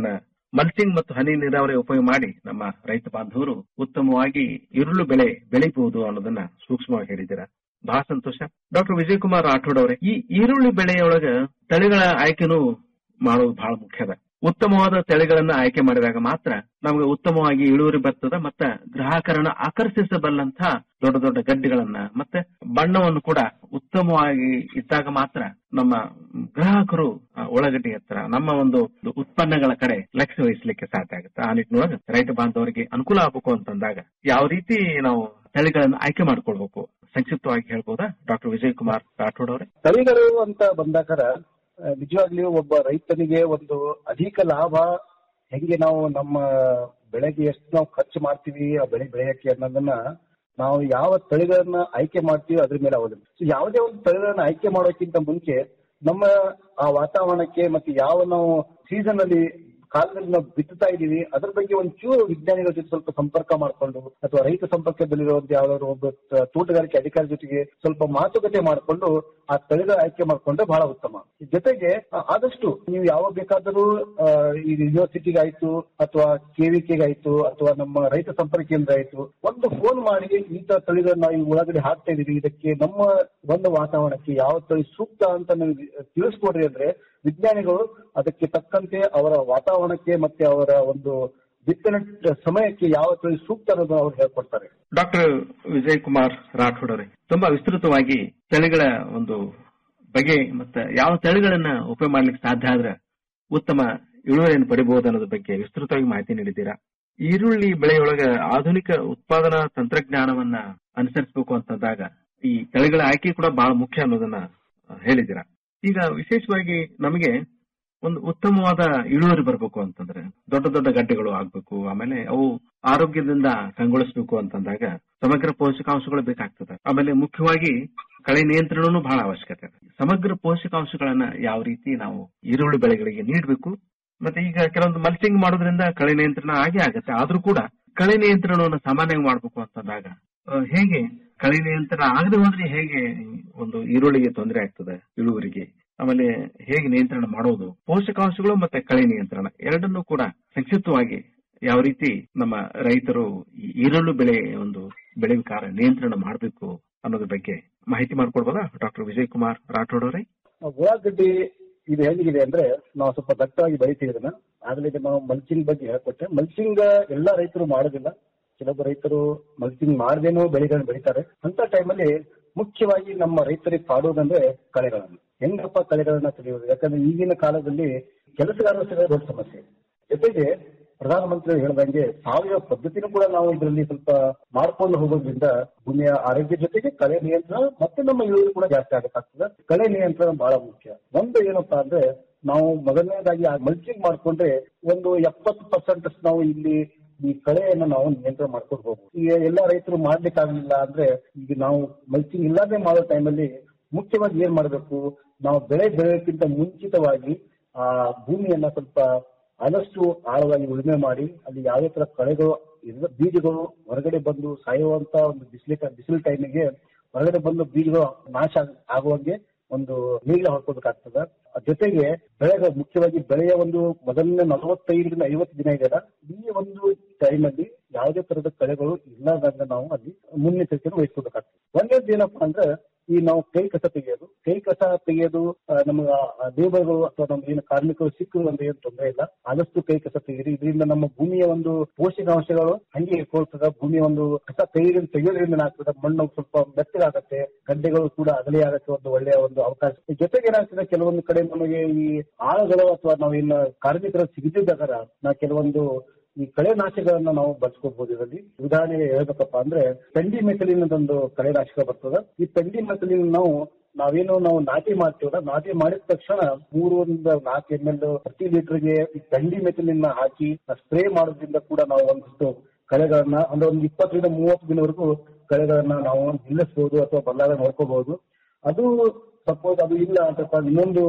ಮಲ್ಚಿಂಗ್ ಮತ್ತು ಹನಿ ನೀರಾವರಿ ಉಪಯೋಗ ಮಾಡಿ ನಮ್ಮ ರೈತ ಬಾಂಧವರು ಉತ್ತಮವಾಗಿ ಈರುಳ್ಳಿ ಬೆಳೆ ಬೆಳಿಬಹುದು ಅನ್ನೋದನ್ನ ಸೂಕ್ಷ್ಮವಾಗಿ ಹೇಳಿದ್ದೀರಾ ಬಹಳ ಸಂತೋಷ ಡಾಕ್ಟರ್ ವಿಜಯ್ ಕುಮಾರ್ ರಾಠೋಡ್ ಅವರೇ ಈ ಈರುಳ್ಳಿ ಬೆಳೆಯೊಳಗ ತಳಿಗಳ ಆಯ್ಕೆನೂ ಮಾಡೋದು ಬಹಳ ಮುಖ್ಯ ಅದ ಉತ್ತಮವಾದ ತಳಿಗಳನ್ನ ಆಯ್ಕೆ ಮಾಡಿದಾಗ ಮಾತ್ರ ನಮಗೆ ಉತ್ತಮವಾಗಿ ಇಳುವರಿ ಬರ್ತದ ಮತ್ತೆ ಗ್ರಾಹಕರನ್ನ ಆಕರ್ಷಿಸಬಲ್ಲಂತ ದೊಡ್ಡ ದೊಡ್ಡ ಗಡ್ಡೆಗಳನ್ನ ಮತ್ತೆ ಬಣ್ಣವನ್ನು ಕೂಡ ಉತ್ತಮವಾಗಿ ಇದ್ದಾಗ ಮಾತ್ರ ನಮ್ಮ ಗ್ರಾಹಕರು ಆ, ಉಳ್ಳಾಗಡ್ಡಿ ಹತ್ರ ನಮ್ಮ ಒಂದು ಉತ್ಪನ್ನಗಳ ಕಡೆ ಲಕ್ಷ್ಯ ವಹಿಸಲಿಕ್ಕೆ ಸಾಧ್ಯ ಆಗುತ್ತೆ ಆ ನಿಟ್ಟಿನೊಳಗೆ ರೈತ ಬಾಂಧವರಿಗೆ ಅನುಕೂಲ ಆಗಬೇಕು ಅಂತಂದಾಗ ಯಾವ ರೀತಿ ನಾವು ತಳಿಗಳನ್ನ ಆಯ್ಕೆ ಮಾಡ್ಕೊಳ್ಬೇಕು ಸಂಕ್ಷಿಪ್ತವಾಗಿ ಹೇಳ್ಬೋದಾ ಡಾಕ್ಟರ್ ವಿಜಯ್ ಕುಮಾರ್ ರಾಠೋಡ್ ಅವರೇ ತಳಿಗಳು ಅಂತ ಬಂದಾಕರ ಆ, ನಿಜವಾಗ್ಲೂ ಒಬ್ಬ ರೈತನಿಗೆ ಒಂದು ಅಧಿಕ ಲಾಭ ಹೆಂಗೆ ನಾವು ನಮ್ಮ ಬೆಳೆಗೆ ಎಷ್ಟು ನಾವು ಖರ್ಚು ಮಾಡ್ತೀವಿ ಆ ಬೆಳೆ ಬೆಳೆಯಕ್ಕೆ ಅನ್ನೋದನ್ನ ನಾವು ಯಾವ ತಳಿಗಳನ್ನ ಆಯ್ಕೆ ಮಾಡ್ತೀವಿ ಅದ್ರ ಮೇಲೆ ಅವಲಂಬಿಸಿ So, ಯಾವುದೇ ಒಂದು ತಳಿಗಳನ್ನ ಆಯ್ಕೆ ಮಾಡೋಕ್ಕಿಂತ ಮುಂಚೆ ನಮ್ಮ ಆ ವಾತಾವರಣಕ್ಕೆ ಮತ್ತೆ ಯಾವ ನಾವು ಸೀಸನ್ ಅಲ್ಲಿ ಕಾಲದಲ್ಲಿ ನಾವು ಬಿತ್ತುತ್ತಾ ಇದೀವಿ ಅದ್ರ ಬಗ್ಗೆ ಒಂಚೂರು ವಿಜ್ಞಾನಿಗಳ ಜೊತೆ ಸ್ವಲ್ಪ ಸಂಪರ್ಕ ಮಾಡ್ಕೊಂಡು ಅಥವಾ ರೈತ ಸಂಪರ್ಕದಲ್ಲಿರುವಂತ ಯಾವ್ದಾದ್ರು ಒಬ್ಬ ತ- ತೋಟಗಾರಿಕೆ ಅಧಿಕಾರಿ ಜೊತೆಗೆ ಸ್ವಲ್ಪ ಮಾತುಕತೆ ಮಾಡ್ಕೊಂಡು ಆ ತಳಿಗಳ ಆಯ್ಕೆ ಮಾಡ್ಕೊಂಡ್ರೆ ಬಹಳ ಉತ್ತಮ ಜೊತೆಗೆ ಆ, ಆದಷ್ಟು ನೀವು ಯಾವಾಗ ಬೇಕಾದರೂ ಆ, ಈ ಯೂನಿವರ್ಸಿಟಿಗೆ ಆಯ್ತು ಅಥವಾ ಕೆವಿಕೆಗೆ ಆಯ್ತು ಅಥವಾ ನಮ್ಮ ರೈತ ಸಂಪರ್ಕ ಕೇಂದ್ರ ಆಯ್ತು ಒಂದು ಫೋನ್ ಮಾಡಿ ಇಂಥ ತಳಿಗಳನ್ನ ಈ ಒಳಗಡೆ ಹಾಕ್ತಾ ಇದೀವಿ ಇದಕ್ಕೆ ನಮ್ಮ ಒಂದು ವಾತಾವರಣಕ್ಕೆ ಯಾವ ತಳಿ ಸೂಕ್ತ ಅಂತ ನೀವು ತಿಳಿಸ್ಕೊಡ್ರಿ ಅಂದ್ರೆ ವಿಜ್ಞಾನಿಗಳು ಅದಕ್ಕೆ ತಕ್ಕಂತೆ ಅವರ ವಾತಾವರಣಕ್ಕೆ ಮತ್ತೆ ಅವರ ಒಂದು ಬಿತ್ತನೆ ಸಮಯಕ್ಕೆ ಯಾವ ತಳಿ ಸೂಕ್ತ ಅನ್ನೋದು ಅವ್ರು ಹೇಳ್ಕೊಡ್ತಾರೆ ಡಾಕ್ಟರ್ ವಿಜಯ್ ಕುಮಾರ್ ರಾಠೋಡ್ ಅವರೇ ತುಂಬಾ ವಿಸ್ತೃತವಾಗಿ ತಳಿಗಳ ಒಂದು ಬಗೆ ಮತ್ತೆ ಯಾವ ತಳಿಗಳನ್ನ ಉಪಯೋಗ ಮಾಡ್ಲಿಕ್ಕೆ ಸಾಧ್ಯ ಆದ್ರೆ ಉತ್ತಮ ಇಳುವರಿಯನ್ನು ಪಡಿಬಹುದು ಅನ್ನೋದ್ರ ಬಗ್ಗೆ ವಿಸ್ತೃತವಾಗಿ ಮಾಹಿತಿ ನೀಡಿದ್ದೀರಾ ಈರುಳ್ಳಿ ಬೆಳೆಯೊಳಗ ಆಧುನಿಕ ಉತ್ಪಾದನಾ ತಂತ್ರಜ್ಞಾನವನ್ನ ಅನುಸರಿಸಬೇಕು ಅಂತಂದಾಗ ಈ ತಳಿಗಳ ಆಯ್ಕೆ ಕೂಡ ಬಹಳ ಮುಖ್ಯ ಅನ್ನೋದನ್ನ ಆ, ಹೇಳಿದ್ದೀರಾ ಈಗ ವಿಶೇಷವಾಗಿ ನಮಗೆ ಒಂದು ಉತ್ತಮವಾದ ಇಳುವರಿ ಬರಬೇಕು ಅಂತಂದ್ರೆ ದೊಡ್ಡ ದೊಡ್ಡ ಗಡ್ಡೆಗಳು ಆಗ್ಬೇಕು ಆಮೇಲೆ ಅವು ಆರೋಗ್ಯದಿಂದ ಕಂಗೊಳಿಸಬೇಕು ಅಂತಂದಾಗ ಸಮಗ್ರ ಪೋಷಕಾಂಶಗಳು ಬೇಕಾಗ್ತದೆ ಆಮೇಲೆ ಮುಖ್ಯವಾಗಿ ಕಳೆ ನಿಯಂತ್ರಣನೂ ಬಹಳ ಅವಶ್ಯಕತೆ ಇದೆ. ಸಮಗ್ರ ಪೋಷಕಾಂಶಗಳನ್ನ ಯಾವ ರೀತಿ ನಾವು ಈರುಳ್ಳಿ ಬೆಳೆಗಳಿಗೆ ನೀಡಬೇಕು ಮತ್ತೆ ಈಗ ಕೆಲವೊಂದು ಮಲ್ಚಿಂಗ್ ಮಾಡೋದ್ರಿಂದ ಕಳೆ ನಿಯಂತ್ರಣ ಆಗೇ ಆಗುತ್ತೆ ಆದ್ರೂ ಕೂಡ ಕಳೆ ನಿಯಂತ್ರಣವನ್ನು ಸಾಮಾನ್ಯವಾಗಿ ಮಾಡ್ಬೇಕು ಅಂತಂದಾಗ ಆ, ಹೇಗೆ ಕಳೆ ನಿಯಂತ್ರಣ ಆಗದೆ ಹೋದ್ರೆ ಹೇಗೆ ಒಂದು ಈರುಳ್ಳಿಗೆ ತೊಂದರೆ ಆಗ್ತದೆ ಇಳುವರಿಗೆ ಆಮೇಲೆ ಹೇಗೆ ನಿಯಂತ್ರಣ ಮಾಡೋದು ಪೋಷಕಾಂಶಗಳು ಮತ್ತೆ ಕಳೆ ನಿಯಂತ್ರಣ ಎರಡನ್ನೂ ಕೂಡ ಸಂಕ್ಷಿಪ್ತವಾಗಿ ಯಾವ ರೀತಿ ನಮ್ಮ ರೈತರು ಈ ಈರುಳ್ಳಿ ಬೆಳೆ ಒಂದು ಬೆಳೆ ವಿಕಾರ ನಿಯಂತ್ರಣ ಮಾಡಬೇಕು ಅನ್ನೋದ್ರ ಬಗ್ಗೆ ಮಾಹಿತಿ ಮಾಡ್ಕೊಡ್ಬೋದಾ ಡಾಕ್ಟರ್ ವಿಜಯ್ ಕುಮಾರ್ ರಾಠೋಡ್ ಅವರೇ ಉಳ್ಳಾಗಡ್ಡಿ ಇದು ಹೇಗಿದೆ ಅಂದ್ರೆ ನಾವು ಸ್ವಲ್ಪ ದಟ್ಟವಾಗಿ ಬೆಳಿತೀವಿ ಇದನ್ನ ಆಗ್ಲೇ ಇದು ನಾವು ಮಲ್ಚಿಂಗ್ ಬಗ್ಗೆ ಹೇಳ್ಕೊಟ್ಟೆ ಮಲ್ಚಿಂಗ್ ಎಲ್ಲಾ ರೈತರು ಮಾಡೋದಿಲ್ಲ ಕೆಲವೊಬ್ಬ ರೈತರು ಮಲ್ಚಿಂಗ್ ಮಾಡದೇನೂ ಬೆಳೆಗಳನ್ನ ಬೆಳಿತಾರೆ ಅಂತ ಟೈಮಲ್ಲಿ ಮುಖ್ಯವಾಗಿ ನಮ್ಮ ರೈತರಿಗೆ ಕಾಡೋದಂದ್ರೆ ಕಳೆಗಳನ್ನು ಹೆಂಗಪ್ಪ ಕಳೆಗಳನ್ನ ತೆಗೆಯೋದು ಯಾಕಂದ್ರೆ ಈಗಿನ ಕಾಲದಲ್ಲಿ ಕೆಲಸಗಾರರು ಸಿಗೋದು ದೊಡ್ಡ ಸಮಸ್ಯೆ ಜೊತೆಗೆ ಪ್ರಧಾನಮಂತ್ರಿ ಹೇಳ್ದಂಗೆ ಸಾವಯವ ಪದ್ಧತಿನೂ ಕೂಡ ನಾವು ಇದರಲ್ಲಿ ಸ್ವಲ್ಪ ಮಾಡ್ಕೊಂಡು ಹೋಗೋದ್ರಿಂದ ಭೂಮಿಯ ಆರೋಗ್ಯ ಜೊತೆಗೆ ಕಳೆ ನಿಯಂತ್ರಣ ಮತ್ತೆ ನಮ್ಮ ಇಳುವರಿ ಕೂಡ ಜಾಸ್ತಿ ಆಗಬೇಕಾಗ್ತದೆ ಕಳೆ ನಿಯಂತ್ರಣ ಬಹಳ ಮುಖ್ಯ ಒಂದು ಏನಪ್ಪಾ ಅಂದ್ರೆ ನಾವು ಮೊದಲನೇದಾಗಿ ಆ ಮಲ್ಚಿಂಗ್ ಮಾಡ್ಕೊಂಡ್ರೆ ಒಂದು ಎಪ್ಪತ್ತು ಪರ್ಸೆಂಟ್ ನಾವು ಇಲ್ಲಿ ಈ ಕಳೆಯನ್ನ ನಾವು ನಿಯಂತ್ರಣ ಮಾಡ್ಕೊಂಡು ಹೋಗ್ಬೋದು ಈಗ ಎಲ್ಲಾ ರೈತರು ಮಾಡ್ಲಿಕ್ಕಾಗಲಿಲ್ಲ ಅಂದ್ರೆ ಈಗ ನಾವು ಮಲ್ಚಿಂಗ್ ಇಲ್ಲದೆ ಮಾಡೋ ಟೈಮಲ್ಲಿ ಮುಖ್ಯವಾಗಿ ಏನ್ ಮಾಡ್ಬೇಕು ನಾವು ಬೆಳೆ ಬೆಳೆಯೋಕ್ಕಿಂತ ಮುಂಚಿತವಾಗಿ ಆ ಭೂಮಿಯನ್ನ ಸ್ವಲ್ಪ ಆದಷ್ಟು ಆಳವಾಗಿ ಉಳುಮೆ ಮಾಡಿ ಅಲ್ಲಿ ಯಾವುದೇ ತರ ಕಳೆಗಳು ಇರದ ಬೀಜಗಳು ಹೊರಗಡೆ ಬಂದು ಸಾಯುವಂತ ಒಂದು ಬಿಸಿಲಿಕ ಬಿಸಿಲು ಟೈಮಿಗೆ ಹೊರಗಡೆ ಬಂದು ಬೀಜಗಳು ನಾಶ ಆಗ್- ಆಗುವಂಗೆ ಒಂದು ನೀಗ್ಲ ಹೊಡ್ಕೋಬೇಕಾಗ್ತದ ಜೊತೆಗೆ ಬೆಳೆಗಳು ಮುಖ್ಯವಾಗಿ ಬೆಳೆಯ ಒಂದು ಮೊದಲನೇ ನಲವತ್ತೈದರಿಂದ ಐವತ್ತು ದಿನ ಇದೆಯಲ್ಲ ಈ ಒಂದು ಟೈಮಲ್ಲಿ ಯಾವುದೇ ತರದ ಕಳೆಗಳು ಇಲ್ಲದಂಗ ನಾವು ಅಲ್ಲಿ ಮುನ್ನೆಚ್ಚರಿಕೆಯನ್ನು ವಹಿಸ್ಕೋಬೇಕಾಗ್ತದೆ ಒಂದೇದು ಏನಪ್ಪಾ ಅಂದ್ರೆ ಈ ನಾವು ಕೈ ಕಸ ತೆಗೆಯೋದು ಕೈ ಕಸ ತೆಗೆಯೋದು ಆ, ನಮ್ಗೆ ಲೇಬರ್ಗಳು ಅಥವಾ ನಮ್ಗೆ ಏನು ಕಾರ್ಮಿಕರು ಸಿಕ್ಕರು ಅಂದ್ರೆ ಏನು ತೊಂದರೆ ಇಲ್ಲ ಆದಷ್ಟು ಕೈ ಕಸ ತೆಗೀರಿ ಇದರಿಂದ ನಮ್ಮ ಭೂಮಿಯ ಒಂದು ಪೋಷಕಾಂಶಗಳು ಹಂಗೆ ಇಟ್ಕೊಳ್ತದ ಭೂಮಿಯ ಒಂದು ಕಸ ತೆಗೆಯೋದ್ರಿಂದ ತೆಗೆಯೋದ್ರಿಂದ ಏನಾಗ್ತದೆ ಮಣ್ಣು ಸ್ವಲ್ಪ ಮೆತ್ತಗಾಗತ್ತೆ ಗಡ್ಡೆಗಳು ಕೂಡ ಅಗಲಿ ಆಗಕ್ಕೆ ಒಂದು ಒಳ್ಳೆಯ ಒಂದು ಅವಕಾಶ ಜೊತೆಗೆ ಏನಾಗ್ತದೆ ಕೆಲವೊಂದು ಕಡೆ ನಮಗೆ ಈ ಆಳುಗಳು ಅಥವಾ ನಾವೇನು ಕಾರ್ಮಿಕರು ಸಿಗದಿದ್ದಾಗ ನಾವು ಕೆಲವೊಂದು ಈ ಕಳೆನಾಶಕಗಳನ್ನ ನಾವು ಬಳಸ್ಕೋಬಹುದು ಇದರಲ್ಲಿ ಉದಾಹರಣೆ ಹೇಳ್ಬೇಕಪ್ಪ ಅಂದ್ರೆ ಪೆಂಡಿ ಮೆಥಲಿನ್ ಒಂದು ಕಳೆನಾಶಕ ಬರ್ತದ ಈ ಪೆಂಡಿ ಮೆಥಲಿನ್ ನಾವು ನಾವೇನು ನಾವು ನಾಟಿ ಮಾಡ್ತೀವಲ್ಲ ನಾಟಿ ಮಾಡಿದ ತಕ್ಷಣ ಮೂರರಿಂದ ನಾಲ್ಕು ಎಂ ಎಲ್ ಪ್ರತಿ ಲೀಟರ್ಗೆ ಈ ಪೆಂಡಿ ಮೆಥಲಿನ್ ಹಾಕಿ ಸ್ಪ್ರೇ ಮಾಡೋದ್ರಿಂದ ಕೂಡ ನಾವು ಒಂದಿಷ್ಟು ಕಳೆಗಳನ್ನ ಅಂದ್ರೆ ಒಂದು ಇಪ್ಪತ್ತರಿಂದ ಮೂವತ್ತು ದಿನವರೆಗೂ ಕಳೆಗಳನ್ನ ನಾವು ನಿಲ್ಲಿಸಬಹುದು ಅಥವಾ ಬದಲಾವಣೆ ನೋಡ್ಕೋಬಹುದು ಅದು ಸಪೋಸ್ ಅದು ಇಲ್ಲ ಅಂತಪ್ಪ ಇನ್ನೊಂದು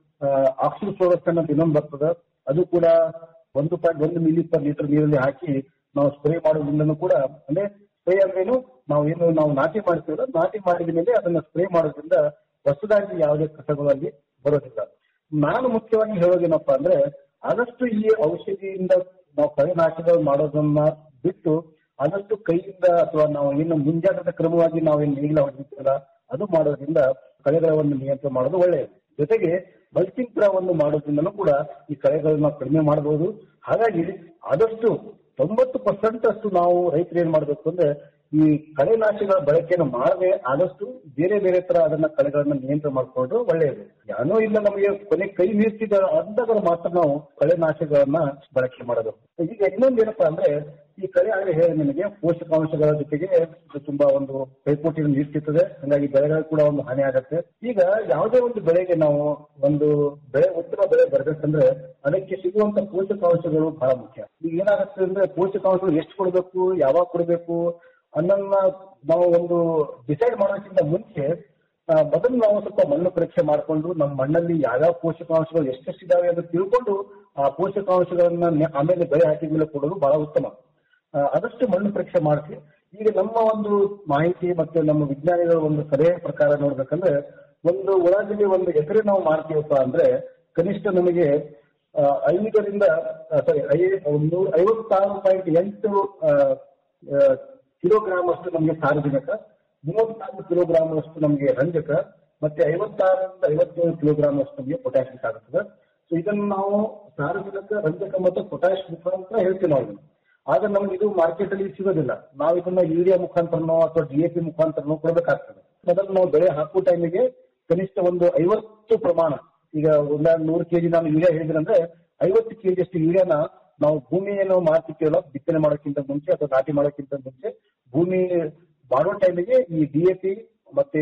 ಆಕ್ಸಿಡ್ ಫ್ಲೋರಸ್ ಅನ್ನೋದು ಇನ್ನೊಂದು ಬರ್ತದ ಅದು ಕೂಡ ಒಂದು ಪಾಯಿಂಟ್ ಒಂದು ಮಿಲಿ ಪರ್ ಲೀಟರ್ ನೀರಲ್ಲಿ ಹಾಕಿ ನಾವು ಸ್ಪ್ರೇ ಮಾಡೋದ್ರಿಂದನೂ ಕೂಡ ಅಂದ್ರೆ ಸ್ಪ್ರೇ ಅಂದ್ರೇನು ನಾವು ಏನು ನಾವು ನಾಟಿ ಮಾಡ್ತೀವಲ್ಲ ನಾಟಿ ಮಾಡಿದ ಮೇಲೆ ಅದನ್ನ ಸ್ಪ್ರೇ ಮಾಡೋದ್ರಿಂದ ಹೊಸದಾಗಿ ಯಾವುದೇ ಕಸಗಳು ಅಲ್ಲಿ ಬರೋದಿಲ್ಲ ನಾನು ಮುಖ್ಯವಾಗಿ ಹೇಳೋದೇನಪ್ಪಾ ಅಂದ್ರೆ ಆದಷ್ಟು ಈ ಔಷಧಿಯಿಂದ ನಾವು ಕಳೆನಾಶಕ ಮಾಡೋದನ್ನ ಬಿಟ್ಟು ಆದಷ್ಟು ಕೈಯಿಂದ ಅಥವಾ ನಾವು ಏನು ಮುಂಜಾಗ್ರತಾ ಕ್ರಮವಾಗಿ ನಾವೇನು ನೇಗಿಲ ಹೊಡಿತೀವಲ್ಲ ಅದು ಮಾಡೋದ್ರಿಂದ ಕಳೆಗಳ ಒಂದು ನಿಯಂತ್ರಣ ಮಾಡೋದು ಒಳ್ಳೆಯದು ಜೊತೆಗೆ ಮಲ್ಚಿಂಗ್ ಕೂಡ ಒಂದು ಮಾಡೋದ್ರಿಂದನೂ ಕೂಡ ಈ ಕಳೆಗಳನ್ನ ಕಡಿಮೆ ಮಾಡಬಹುದು ಹಾಗಾಗಿ ಆದಷ್ಟು ತೊಂಬತ್ತು ಪರ್ಸೆಂಟ್ ಅಷ್ಟು ನಾವು ರೈತರು ಏನ್ ಮಾಡ್ಬೇಕು ಅಂದ್ರೆ ಈ ಕಳೆನಾಶಕಗಳ ಬಳಕೆಯನ್ನು ಮಾಡದೆ ಆದಷ್ಟು ಬೇರೆ ಬೇರೆ ತರ ಅದನ್ನ ಕಳೆಗಳನ್ನ ನಿಯಂತ್ರಣ ಮಾಡ್ಕೊಂಡ್ರು ಒಳ್ಳೆಯದು ಯಾನೋ ಇಲ್ಲ ನಮಗೆ ಕೊನೆ ಕೈ ಮೀರ್ತಿದ ಅಂದಾಗ ಮಾತ್ರ ನಾವು ಕಳೆನಾಶಕಗಳನ್ನ ಬಳಕೆ ಮಾಡೋದು ಈಗ ಇನ್ನೊಂದು ಏನಪ್ಪಾ ಅಂದ್ರೆ ಈ ಕಳೆ ಆಗಲೇ ಹೇಳಿ ನಿಮಗೆ ಪೋಷಕಾಂಶಗಳ ಜೊತೆಗೆ ಇದು ತುಂಬಾ ಒಂದು ಪೈಪೋಟಿಯನ್ನು ನೀಡ್ತಿರ್ತದೆ ಹಾಗಾಗಿ ಬೆಳೆಗಳು ಕೂಡ ಒಂದು ಹಾನಿ ಆಗತ್ತೆ ಈಗ ಯಾವುದೇ ಒಂದು ಬೆಳೆಗೆ ನಾವು ಒಂದು ಬೆಳೆ ಉತ್ತಮ ಬೆಳೆ ಬರ್ಬೇಕಂದ್ರೆ ಅದಕ್ಕೆ ಸಿಗುವಂತ ಪೋಷಕಾಂಶಗಳು ಬಹಳ ಮುಖ್ಯ ಈಗ ಏನಾಗುತ್ತೆ ಅಂದ್ರೆ ಪೋಷಕಾಂಶಗಳು ಎಷ್ಟು ಕೊಡಬೇಕು ಯಾವಾಗ ಕೊಡಬೇಕು ಅನ್ನೋದನ್ನ ನಾವು ಒಂದು ಡಿಸೈಡ್ ಮಾಡೋಕ್ಕಿಂತ ಮುಂಚೆ ಆ, ಮೊದಲು ನಾವು ಸ್ವಲ್ಪ ಮಣ್ಣು ಪರೀಕ್ಷೆ ಮಾಡಿಕೊಂಡು ನಮ್ಮ ಮಣ್ಣಲ್ಲಿ ಯಾವ್ಯಾವ ಪೋಷಕಾಂಶಗಳು ಎಷ್ಟೆಷ್ಟಿದಾವೆ ಅಂತ ತಿಳ್ಕೊಂಡು ಆ ಪೋಷಕಾಂಶಗಳನ್ನ ನೆ- ಆಮೇಲೆ ಬೆಳೆ ಹಾಕಿದ ಮೇಲೆ ಕೊಡೋದು ಬಹಳ ಉತ್ತಮ ಆ, ಆದಷ್ಟು ಮಣ್ಣು ಪರೀಕ್ಷೆ ಮಾಡಿಸಿ ಈಗ ನಮ್ಮ ಒಂದು ಮಾಹಿತಿ ಮತ್ತೆ ನಮ್ಮ ವಿಜ್ಞಾನಿಗಳ ಒಂದು ಸಲಹೆ ಪ್ರಕಾರ ನೋಡ್ಬೇಕಂದ್ರೆ ಒಂದು ಉಳ್ಳಾಗಡ್ಡಿ ಒಂದು ಎಕರೆ ನಾವು ಮಾಡ್ತೀವಪ್ಪ ಅಂದ್ರೆ ಕನಿಷ್ಠ ನಮಗೆ ಆ, ಐದರಿಂದ ಸಾರಿ ಐ ಒಂದು ಐವತ್ತಾರು ಪಾಯಿಂಟ್ ಎಂಟು ಆ, ಆ, ಕಿಲೋಗ್ರಾಮ್ ಅಷ್ಟು ನಮಗೆ ಸಾರಜನಕ ಮೂವತ್ತಾರು ಕಿಲೋಗ್ರಾಮ್ ಅಷ್ಟು ನಮಗೆ ರಂಜಕ ಮತ್ತೆ ಐವತ್ತಾರರಿಂದ ಐವತ್ತೇಳು ಕಿಲೋಗ್ರಾಮ್ ಅಷ್ಟು ನಮಗೆ ಪೊಟ್ಯಾಶ್ ಬೇಕಾಗುತ್ತದೆ ಸೊ ಇದನ್ನು ನಾವು ಸಾರಜನಕ ರಂಜಕ ಮತ್ತು ಪೊಟ್ಯಾಶ್ ಮುಖಾಂತರ ಹೇಳ್ತೀವಿ ನಾವು ಇದನ್ನ. ಆದ್ರೆ ನಮ್ಗೆ ಇದು ಮಾರ್ಕೆಟ್ ಅಲ್ಲಿ ಸಿಗೋದಿಲ್ಲ ನಾವು ಇದನ್ನ ಯೂರಿಯಾ ಮುಖಾಂತರನೋ ಅಥವಾ ಡಿ ಎ ಪಿ ಮುಖಾಂತರನೋ ಕೊಡಬೇಕಾಗ್ತದೆ ಮೊದಲು ನಾವು ಬೆಳೆ ಹಾಕುವ ಟೈಮಿಗೆ ಕನಿಷ್ಠ ಒಂದು ಐವತ್ತು ಪ್ರಮಾಣ ಈಗ ಒಂದ ನೂರು ಕೆಜಿ ನಾನು ಯೂರಿಯಾ ಹೇಳಿದ್ರಂದ್ರೆ ಐವತ್ತು ಕೆಜಿ ಅಷ್ಟು ಯೂರಿಯಾನ ನಾವು ಭೂಮಿಯನ್ನು ಮಾಡ್ತಿರ್ತೀವಲ್ಲ ಬಿತ್ತನೆ ಮಾಡೋಕ್ಕಿಂತ ಮುಂಚೆ ಅಥವಾ ನಾಟಿ ಮಾಡೋಕ್ಕಿಂತ ಮುಂಚೆ ಭೂಮಿ ಮಾಡೋ ಟೈಮಿಗೆ ಈ ಡಿ ಎ ಪಿ ಮತ್ತೆ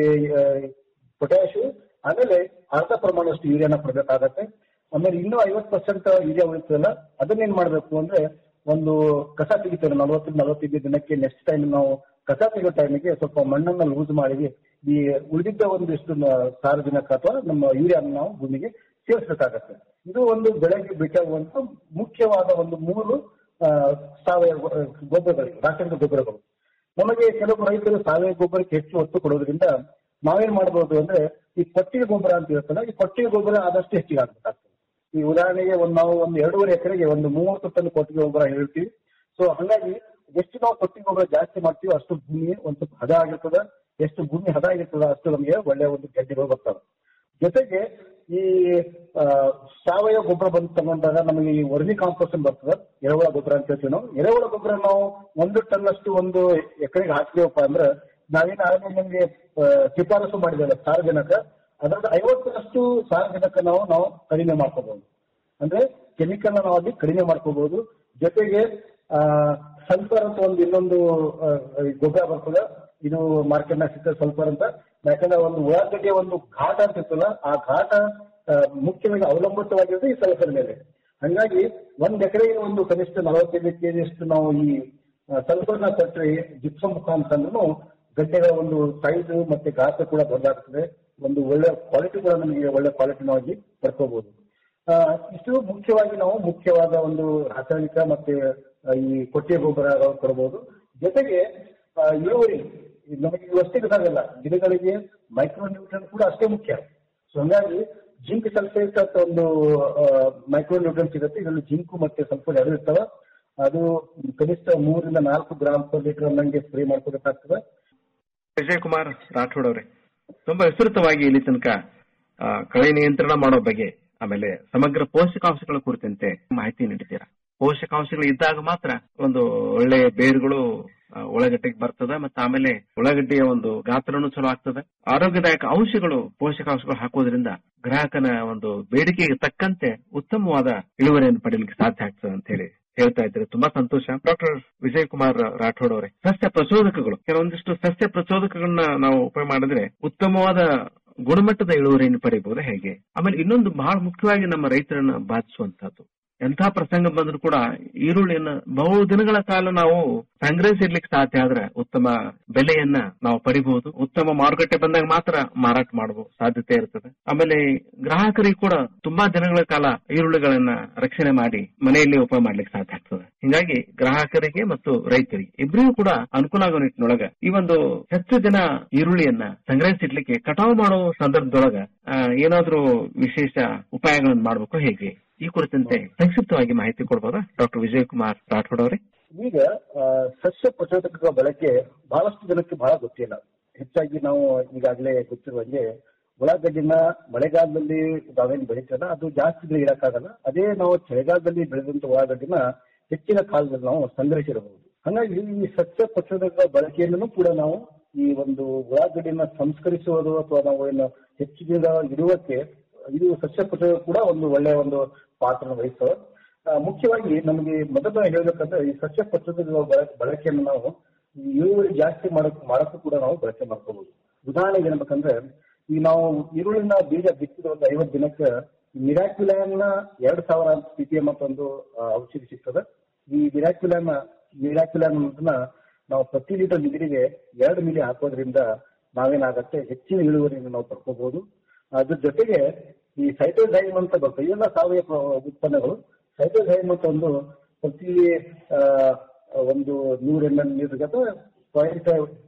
ಪೊಟ್ಯಾಶ್ ಆಮೇಲೆ ಅರ್ಧ ಪ್ರಮಾಣದಷ್ಟು ಯೂರಿಯಾನ ಕೊಡಬೇಕಾಗತ್ತೆ ಆಮೇಲೆ ಇನ್ನೂ ಐವತ್ತು ಪರ್ಸೆಂಟ್ ಯೂರಿಯಾ ಉಳಿತದಲ್ಲ ಅದನ್ನೇನ್ ಮಾಡ್ಬೇಕು ಅಂದ್ರೆ ಒಂದು ಕಸ ತೆಗಿತೇವೆ ನಲವತ್ತರಿಂದ ನಲವತ್ತೈದು ದಿನಕ್ಕೆ ನೆಕ್ಸ್ಟ್ ಟೈಮ್ ನಾವು ಕಸ ತೆಗೋ ಟೈಮಿಗೆ ಸ್ವಲ್ಪ ಮಣ್ಣನ್ನ ಲೂಸ್ ಮಾಡಿ ಈ ಉಳಿದಿದ್ದ ಒಂದಿಷ್ಟು ನ- ಸಾರಜನಕ ಅಥವಾ ನಮ್ಮ ಯೂರಿಯಾನ ನಾವು ಭೂಮಿಗೆ ಸೇರಿಸಬೇಕಾಗತ್ತೆ ಇದು ಒಂದು ಬೆಳೆಗೆ ಬೇಕಾಗುವಂತ ಮುಖ್ಯವಾದ ಒಂದು ಮೂರು ಆ, ಸಾವಯವ ಗೊ- ಗೊಬ್ಬರಗಳು ರಾಸಾಯನಿಕ ಗೊಬ್ಬರಗಳು ನಮಗೆ ಕೆಲವು ರೈತರು ಸಾವಯವ ಗೊಬ್ಬರಕ್ಕೆ ಹೆಚ್ಚು ಒತ್ತು ಕೊಡೋದ್ರಿಂದ ನಾವೇನ್ ಮಾಡಬಹುದು ಅಂದ್ರೆ ಈ ಕೊಟ್ಟಿಗೆ ಗೊಬ್ಬರ ಅಂತ ಇರುತ್ತಲ್ಲ ಈ ಕೊಟ್ಟಿಗೆ ಗೊಬ್ಬರ ಆದಷ್ಟು ಹೆಚ್ಚಿಗೆ ಆಗ್ಬೇಕಾಗ್ತದೆ ಈ ಉದಾಹರಣೆಗೆ ಒಂದು ನಾವು ಒಂದು ಎರಡೂವರೆ ಎಕರೆಗೆ ಒಂದು ಮೂವತ್ತು ಟನ್ ಕೊಟ್ಟಿಗೆ ಗೊಬ್ಬರ ಹೇಳ್ತೀವಿ ಸೊ ಹಂಗಾಗಿ ಎಷ್ಟು ನಾವು ಕೊಟ್ಟಿಗೆ ಗೊಬ್ಬರ ಜಾಸ್ತಿ ಮಾಡ್ತೀವಿ ಅಷ್ಟು ಭೂಮಿ ಒಂದು ಸ್ವಲ್ಪ ಹದ ಆಗಿರ್ತದೆ ಎಷ್ಟು ಭೂಮಿ ಹದ ಆಗಿರ್ತದ ಅಷ್ಟು ನಮಗೆ ಒಳ್ಳೆಯ ಒಂದು ಗೆಡ್ಡೆಗಳು ಬರ್ತವೆ ಜೊತೆಗೆ ಈ ಆ, ಸಾವಯವ ಗೊಬ್ಬರ ಬಂದು ತಗೊಂಡಾಗ ನಮಗೆ ಈ ವರ್ಮಿ ಕಾಂಪೋಸ್ಟ್ ಬರ್ತದೆ ಎರೆಹುಳ ಗೊಬ್ಬರ ಅಂತ ಹೇಳ್ತೀವಿ ನಾವು ಎರೆಹುಳ ಗೊಬ್ಬರ ನಾವು ಒಂದು ಟನ್ ಅಷ್ಟು ಒಂದು ಎಕರೆಗೆ ಹಾಕ್ತೀವಪ್ಪ ಅಂದ್ರೆ ನಾವೇನು ಆಗಲೇ ನಿಮಗೆ ಆ, ಶಿಫಾರಸು ಮಾಡಿದ್ದೇವೆ ಸಾರಜನಕ ಅದರಲ್ಲಿ ಐವತ್ತರಷ್ಟು ಸಾರಜನಕ ನಾವು ನಾವು ಕಡಿಮೆ ಮಾಡ್ಕೋಬಹುದು ಅಂದ್ರೆ ಕೆಮಿಕಲ್ ನಾವು ಅಲ್ಲಿ ಕಡಿಮೆ ಮಾಡ್ಕೋಬಹುದು ಜೊತೆಗೆ ಆ ಸಲ್ಫರ್ ಅಂತ ಒಂದು ಇನ್ನೊಂದು ಆ, ಈ ಗೊಬ್ಬರ ಬರ್ತದೆ ಇದು ಮಾರ್ಕೆಟ್ ನಾಗ ಸಿಗ್ತದೆ ಸಲ್ಫರ್ ಅಂತ ಯಾಕಂದ್ರೆ ಒಂದು ಉಳ್ಳಾಗಡ್ಡಿಯ ಒಂದು ಘಾಟ ಅಂತ ಇರ್ತಲ್ಲ ಆ ಘಾಟ ಆ, ಮುಖ್ಯವಾಗಿ ಅವಲಂಬಿತವಾಗಿರೋದು ಈ ಸಲ್ಫರ್ ಮೇಲೆ ಹಂಗಾಗಿ ಒಂದ್ ಎಕರೆಗೆ ಒಂದು ಕನಿಷ್ಠ ನಲವತ್ತೈದು ಕೆಜಿ ಅಷ್ಟು ನಾವು ಈ ಸಲ್ಫರ್ನ ತಟ್ಟರೆ ಜಿಪ್ಸಮ್ ಮುಖಾಂತರನು ಗಡ್ಡೆಗಳ ಒಂದು ಸೈಜ್ ಮತ್ತೆ ಗಾತ್ರ ಕೂಡ ದೊಡ್ಡದಾಗ್ತದೆ ಒಂದು ಒಳ್ಳೆ ಕ್ವಾಲಿಟಿ ಕೂಡ ನಮಗೆ ಒಳ್ಳೆ ಕ್ವಾಲಿಟಿ ನಾವಾಗಿ ಪಡ್ಕೋಬಹುದು ಆ, ಇಷ್ಟು ಮುಖ್ಯವಾಗಿ ನಾವು ಮುಖ್ಯವಾದ ಒಂದು ರಾಸಾಯನಿಕ ಮತ್ತೆ ಆ, ಈ ಕೊಟ್ಟಿಗೆ ಗೊಬ್ಬರ ಕೊಡಬಹುದು ಜೊತೆಗೆ ಆ, ಇಳುವರಿ ಇದು ನಮಗೆ ಇವಷ್ಟೇ ಬೇಕಾಗಲ್ಲ ಗಿಡಗಳಿಗೆ ಮೈಕ್ರೋ ನ್ಯೂಟ್ರನ್ ಕೂಡ ಅಷ್ಟೇ ಮುಖ್ಯ ಸೊ ಹಂಗಾಗಿ ಜಿಂಕ್ ಸಲ್ಫೇಟ್ ಅಂತ ಒಂದು ಮೈಕ್ರೋ ನ್ಯೂಟ್ರನ್ ಸಿಗುತ್ತೆ ಇದರಲ್ಲಿ ಜಿಂಕು ಮತ್ತೆ ಸಲ್ಫೇಟ್ ಎರಡು ಇರ್ತವೆ ಅದು ಕನಿಷ್ಠ ಮೂರರಿಂದ ನಾಲ್ಕು ಗ್ರಾಮ್ ಪರ್ ಲೀಟರ್ ಅನ್ನಂಗೆ ಸ್ಪ್ರೇ ಮಾಡ್ಕೋಬೇಕಾಗ್ತದೆ ವಿಜಯಕುಮಾರ್ ರಾಠೋಡ್ ಅವರೇ ತುಂಬಾ ವಿಸ್ತೃತವಾಗಿ ಇಲ್ಲಿ ತನಕ ಆ, ಕಳೆ ನಿಯಂತ್ರಣ ಮಾಡೋ ಬಗ್ಗೆ ಆಮೇಲೆ ಸಮಗ್ರ ಪೋಷಕಾಂಶಗಳ ಕುರಿತಂತೆ ಮಾಹಿತಿ ನೀಡಿದ್ದೀರಾ ಪೋಷಕಾಂಶಗಳು ಇದ್ದಾಗ ಮಾತ್ರ ಒಂದು ಒಳ್ಳೆ ಬೇರುಗಳು ಆ, ಉಳ್ಳಾಗಡ್ಡೆಗೆ ಬರ್ತದೆ ಮತ್ತೆ ಆಮೇಲೆ ಉಳ್ಳಾಗಡ್ಡೆಯ ಒಂದು ಗಾತ್ರನೂ ಚಲೋ ಆಗ್ತದೆ ಆರೋಗ್ಯದಾಯಕ ಅಂಶಗಳು ಪೋಷಕಾಂಶಗಳು ಹಾಕೋದ್ರಿಂದ ಗ್ರಾಹಕನ ಒಂದು ಬೇಡಿಕೆಗೆ ತಕ್ಕಂತೆ ಉತ್ತಮವಾದ ಇಳುವರಿಯನ್ನು ಪಡೆಯಲಿಕ್ಕೆ ಸಾಧ್ಯ ಆಗ್ತದೆ ಅಂತ ಹೇಳಿ ಹೇಳ್ತಾ ಇದ್ರೆ ತುಂಬಾ ಸಂತೋಷ ಡಾಕ್ಟರ್ ವಿಜಯ್ ಕುಮಾರ್ ರಾಠೋಡ್ ಅವರೇ ಸಸ್ಯ ಪ್ರಚೋದಕಗಳು ಕೆಲವೊಂದಿಷ್ಟು ಸಸ್ಯ ಪ್ರಚೋದಕಗಳನ್ನ ನಾವು ಉಪಯೋಗ ಮಾಡಿದ್ರೆ ಉತ್ತಮವಾದ ಗುಣಮಟ್ಟದ ಇಳುವರಿಯನ್ನು ಪಡೆಯಬಹುದು ಹೇಗೆ ಆಮೇಲೆ ಇನ್ನೊಂದು ಬಹಳ ಮುಖ್ಯವಾಗಿ ನಮ್ಮ ರೈತರನ್ನ ಬಾಧಿಸುವಂತಹದ್ದು ಎಂಥ ಪ್ರಸಂಗ ಬಂದ್ರು ಕೂಡ ಈರುಳ್ಳಿಯನ್ನ ಬಹು ದಿನಗಳ ಕಾಲ ನಾವು ಸಂಗ್ರಹಿಸಿಡ್ಲಿಕ್ಕೆ ಸಾಧ್ಯ ಆದ್ರೆ ಉತ್ತಮ ಬೆಲೆಯನ್ನ ನಾವು ಪಡಿಬಹುದು ಉತ್ತಮ ಮಾರುಕಟ್ಟೆ ಬಂದಾಗ ಮಾತ್ರ ಮಾರಾಟ ಮಾಡಬಹುದು ಸಾಧ್ಯತೆ ಇರ್ತದೆ ಆಮೇಲೆ ಗ್ರಾಹಕರಿಗೆ ಕೂಡ ತುಂಬಾ ದಿನಗಳ ಕಾಲ ಈರುಳ್ಳಿಗಳನ್ನ ರಕ್ಷಣೆ ಮಾಡಿ ಮನೆಯಲ್ಲಿ ಉಪಯೋಗ ಮಾಡ್ಲಿಕ್ಕೆ ಸಾಧ್ಯ ಆಗ್ತದೆ ಹಿಂಗಾಗಿ ಗ್ರಾಹಕರಿಗೆ ಮತ್ತು ರೈತರಿಗೆ ಇಬ್ಬರಿಗೂ ಕೂಡ ಅನುಕೂಲ ಆಗೋ ನಿಟ್ಟಿನೊಳಗ ಈ ಒಂದು ಹೆಚ್ಚು ಜನ ಈರುಳ್ಳಿಯನ್ನ ಸಂಗ್ರಹಿಸಿಡ್ಲಿಕ್ಕೆ ಕಟಾವು ಮಾಡೋ ಸಂದರ್ಭದೊಳಗ ಆ, ಏನಾದ್ರೂ ವಿಶೇಷ ಉಪಾಯಗಳನ್ನು ಮಾಡಬೇಕು ಹೇಗೆ ಈ ಕುರಿತಂತೆ ಸಂಕ್ಷಿಪ್ತವಾಗಿ ಮಾಹಿತಿ ಕೊಡ್ಬೋದಾ ಡಾಕ್ಟರ್ ವಿಜಯ್ ಕುಮಾರ್ ರಾಠೋಡ್ ಅವರೇ ಈಗ ಆ, ಸಸ್ಯ ಪ್ರಚೋದಕ ಬಳಕೆ ಬಹಳಷ್ಟು ಜನಕ್ಕೆ ಬಹಳ ಗೊತ್ತಿಲ್ಲ ಹೆಚ್ಚಾಗಿ ನಾವು ಈಗಾಗಲೇ ಗೊತ್ತಿರುವಂಗೆ ಉಳ್ಳಾಗಡ್ಡಿನ ಮಳೆಗಾಲದಲ್ಲಿ ನಾವೇನು ಬೆಳಿತೀವಲ್ಲ ಅದು ಜಾಸ್ತಿ ದಿನ ಇಡಕ್ಕಾಗಲ್ಲ ಅದೇ ನಾವು ಚಳಿಗಾಲದಲ್ಲಿ ಬೆಳೆದಂತ ಉಳ್ಳಾಗಡ್ಡಿನ ಹೆಚ್ಚಿನ ಕಾಲದಲ್ಲಿ ನಾವು ಸಂಗ್ರಹಿಸಿರಬಹುದು ಹಾಗಾಗಿ ಈ ಸಸ್ಯ ಪ್ರಚೋದಕ ಬಳಕೆಯನ್ನು ಕೂಡ ನಾವು ಈ ಒಂದು ಉಳ್ಳಾಗಡ್ಡಿನ ಸಂಸ್ಕರಿಸುವುದು ಅಥವಾ ನಾವು ಏನು ಹೆಚ್ಚು ದಿನ ಇಡುವಕ್ಕೆ ಇದು ಸಸ್ಯ ಪ್ರಚೋದಕ ಕೂಡ ಒಂದು ಒಳ್ಳೆಯ ಒಂದು ಪಾತ್ರ ವಹಿಸ್ತವೆ ಆ, ಮುಖ್ಯವಾಗಿ ನಮಗೆ ಮೊದಲು ಹೇಳ್ಬೇಕಂದ್ರೆ ಈ ಸಸ್ಯ ಪ್ರಚೋದಕ ಬಳ- ಬಳಕೆಯನ್ನು ನಾವು ಈ ಇಳುವರಿ ಜಾಸ್ತಿ ಮಾಡಕ್ ಮಾಡಕ್ಕೂ ಕೂಡ ನಾವು ಬಳಕೆ ಮಾಡ್ಕೋಬಹುದು ಉದಾಹರಣೆಗೆ ಏನ್ಬೇಕಂದ್ರೆ ಈ ನಾವು ಈರುಳ್ಳಿನ ಬೀಜ ಬಿತ್ತಿದ ಒಂದು ಐವತ್ತು ದಿನಕ್ಕೆ ಮಿರಾಕ್ಯುಲನ್ ಎರಡ್ ಸಾವಿರ ಪಿ ಪಿ ಎಂ ಅಂತ ಒಂದು ಆ, ಔಷಧಿ ಸಿಗ್ತದೆ ಈ ಮಿರಾಕ್ಯುಲನ್ ಮಿರಾಕ್ಯುಲನ್ ಅನ್ನೋದನ್ನ ನಾವು ಪ್ರತಿ ಲೀಟರ್ ನೀರಿಗೆ ಎರಡು ಮಿಲಿ ಹಾಕೋದ್ರಿಂದ ನಾವೇನಾಗತ್ತೆ ಹೆಚ್ಚಿನ ಇಳುವರಿಯನ್ನು ನಾವು ಪಡ್ಕೋಬಹುದು ಅದ್ರ ಜೊತೆಗೆ ಈ ಸೈಟೋಸೈಮ್ ಅಂತ ಬರ್ತದೆ ಇವೆಲ್ಲ ಸಾವಯವ ಉತ್ಪನ್ನಗಳು ಸೈಟೋಸೈಮ್ ಅಂತ ಒಂದು ಪ್ರತಿ ಆ, ಒಂದು ನೂರ ಎಂ ಎಲ್ ನೀರಿಗೆ ಅಥವಾ ಪಾಯಿಂಟ್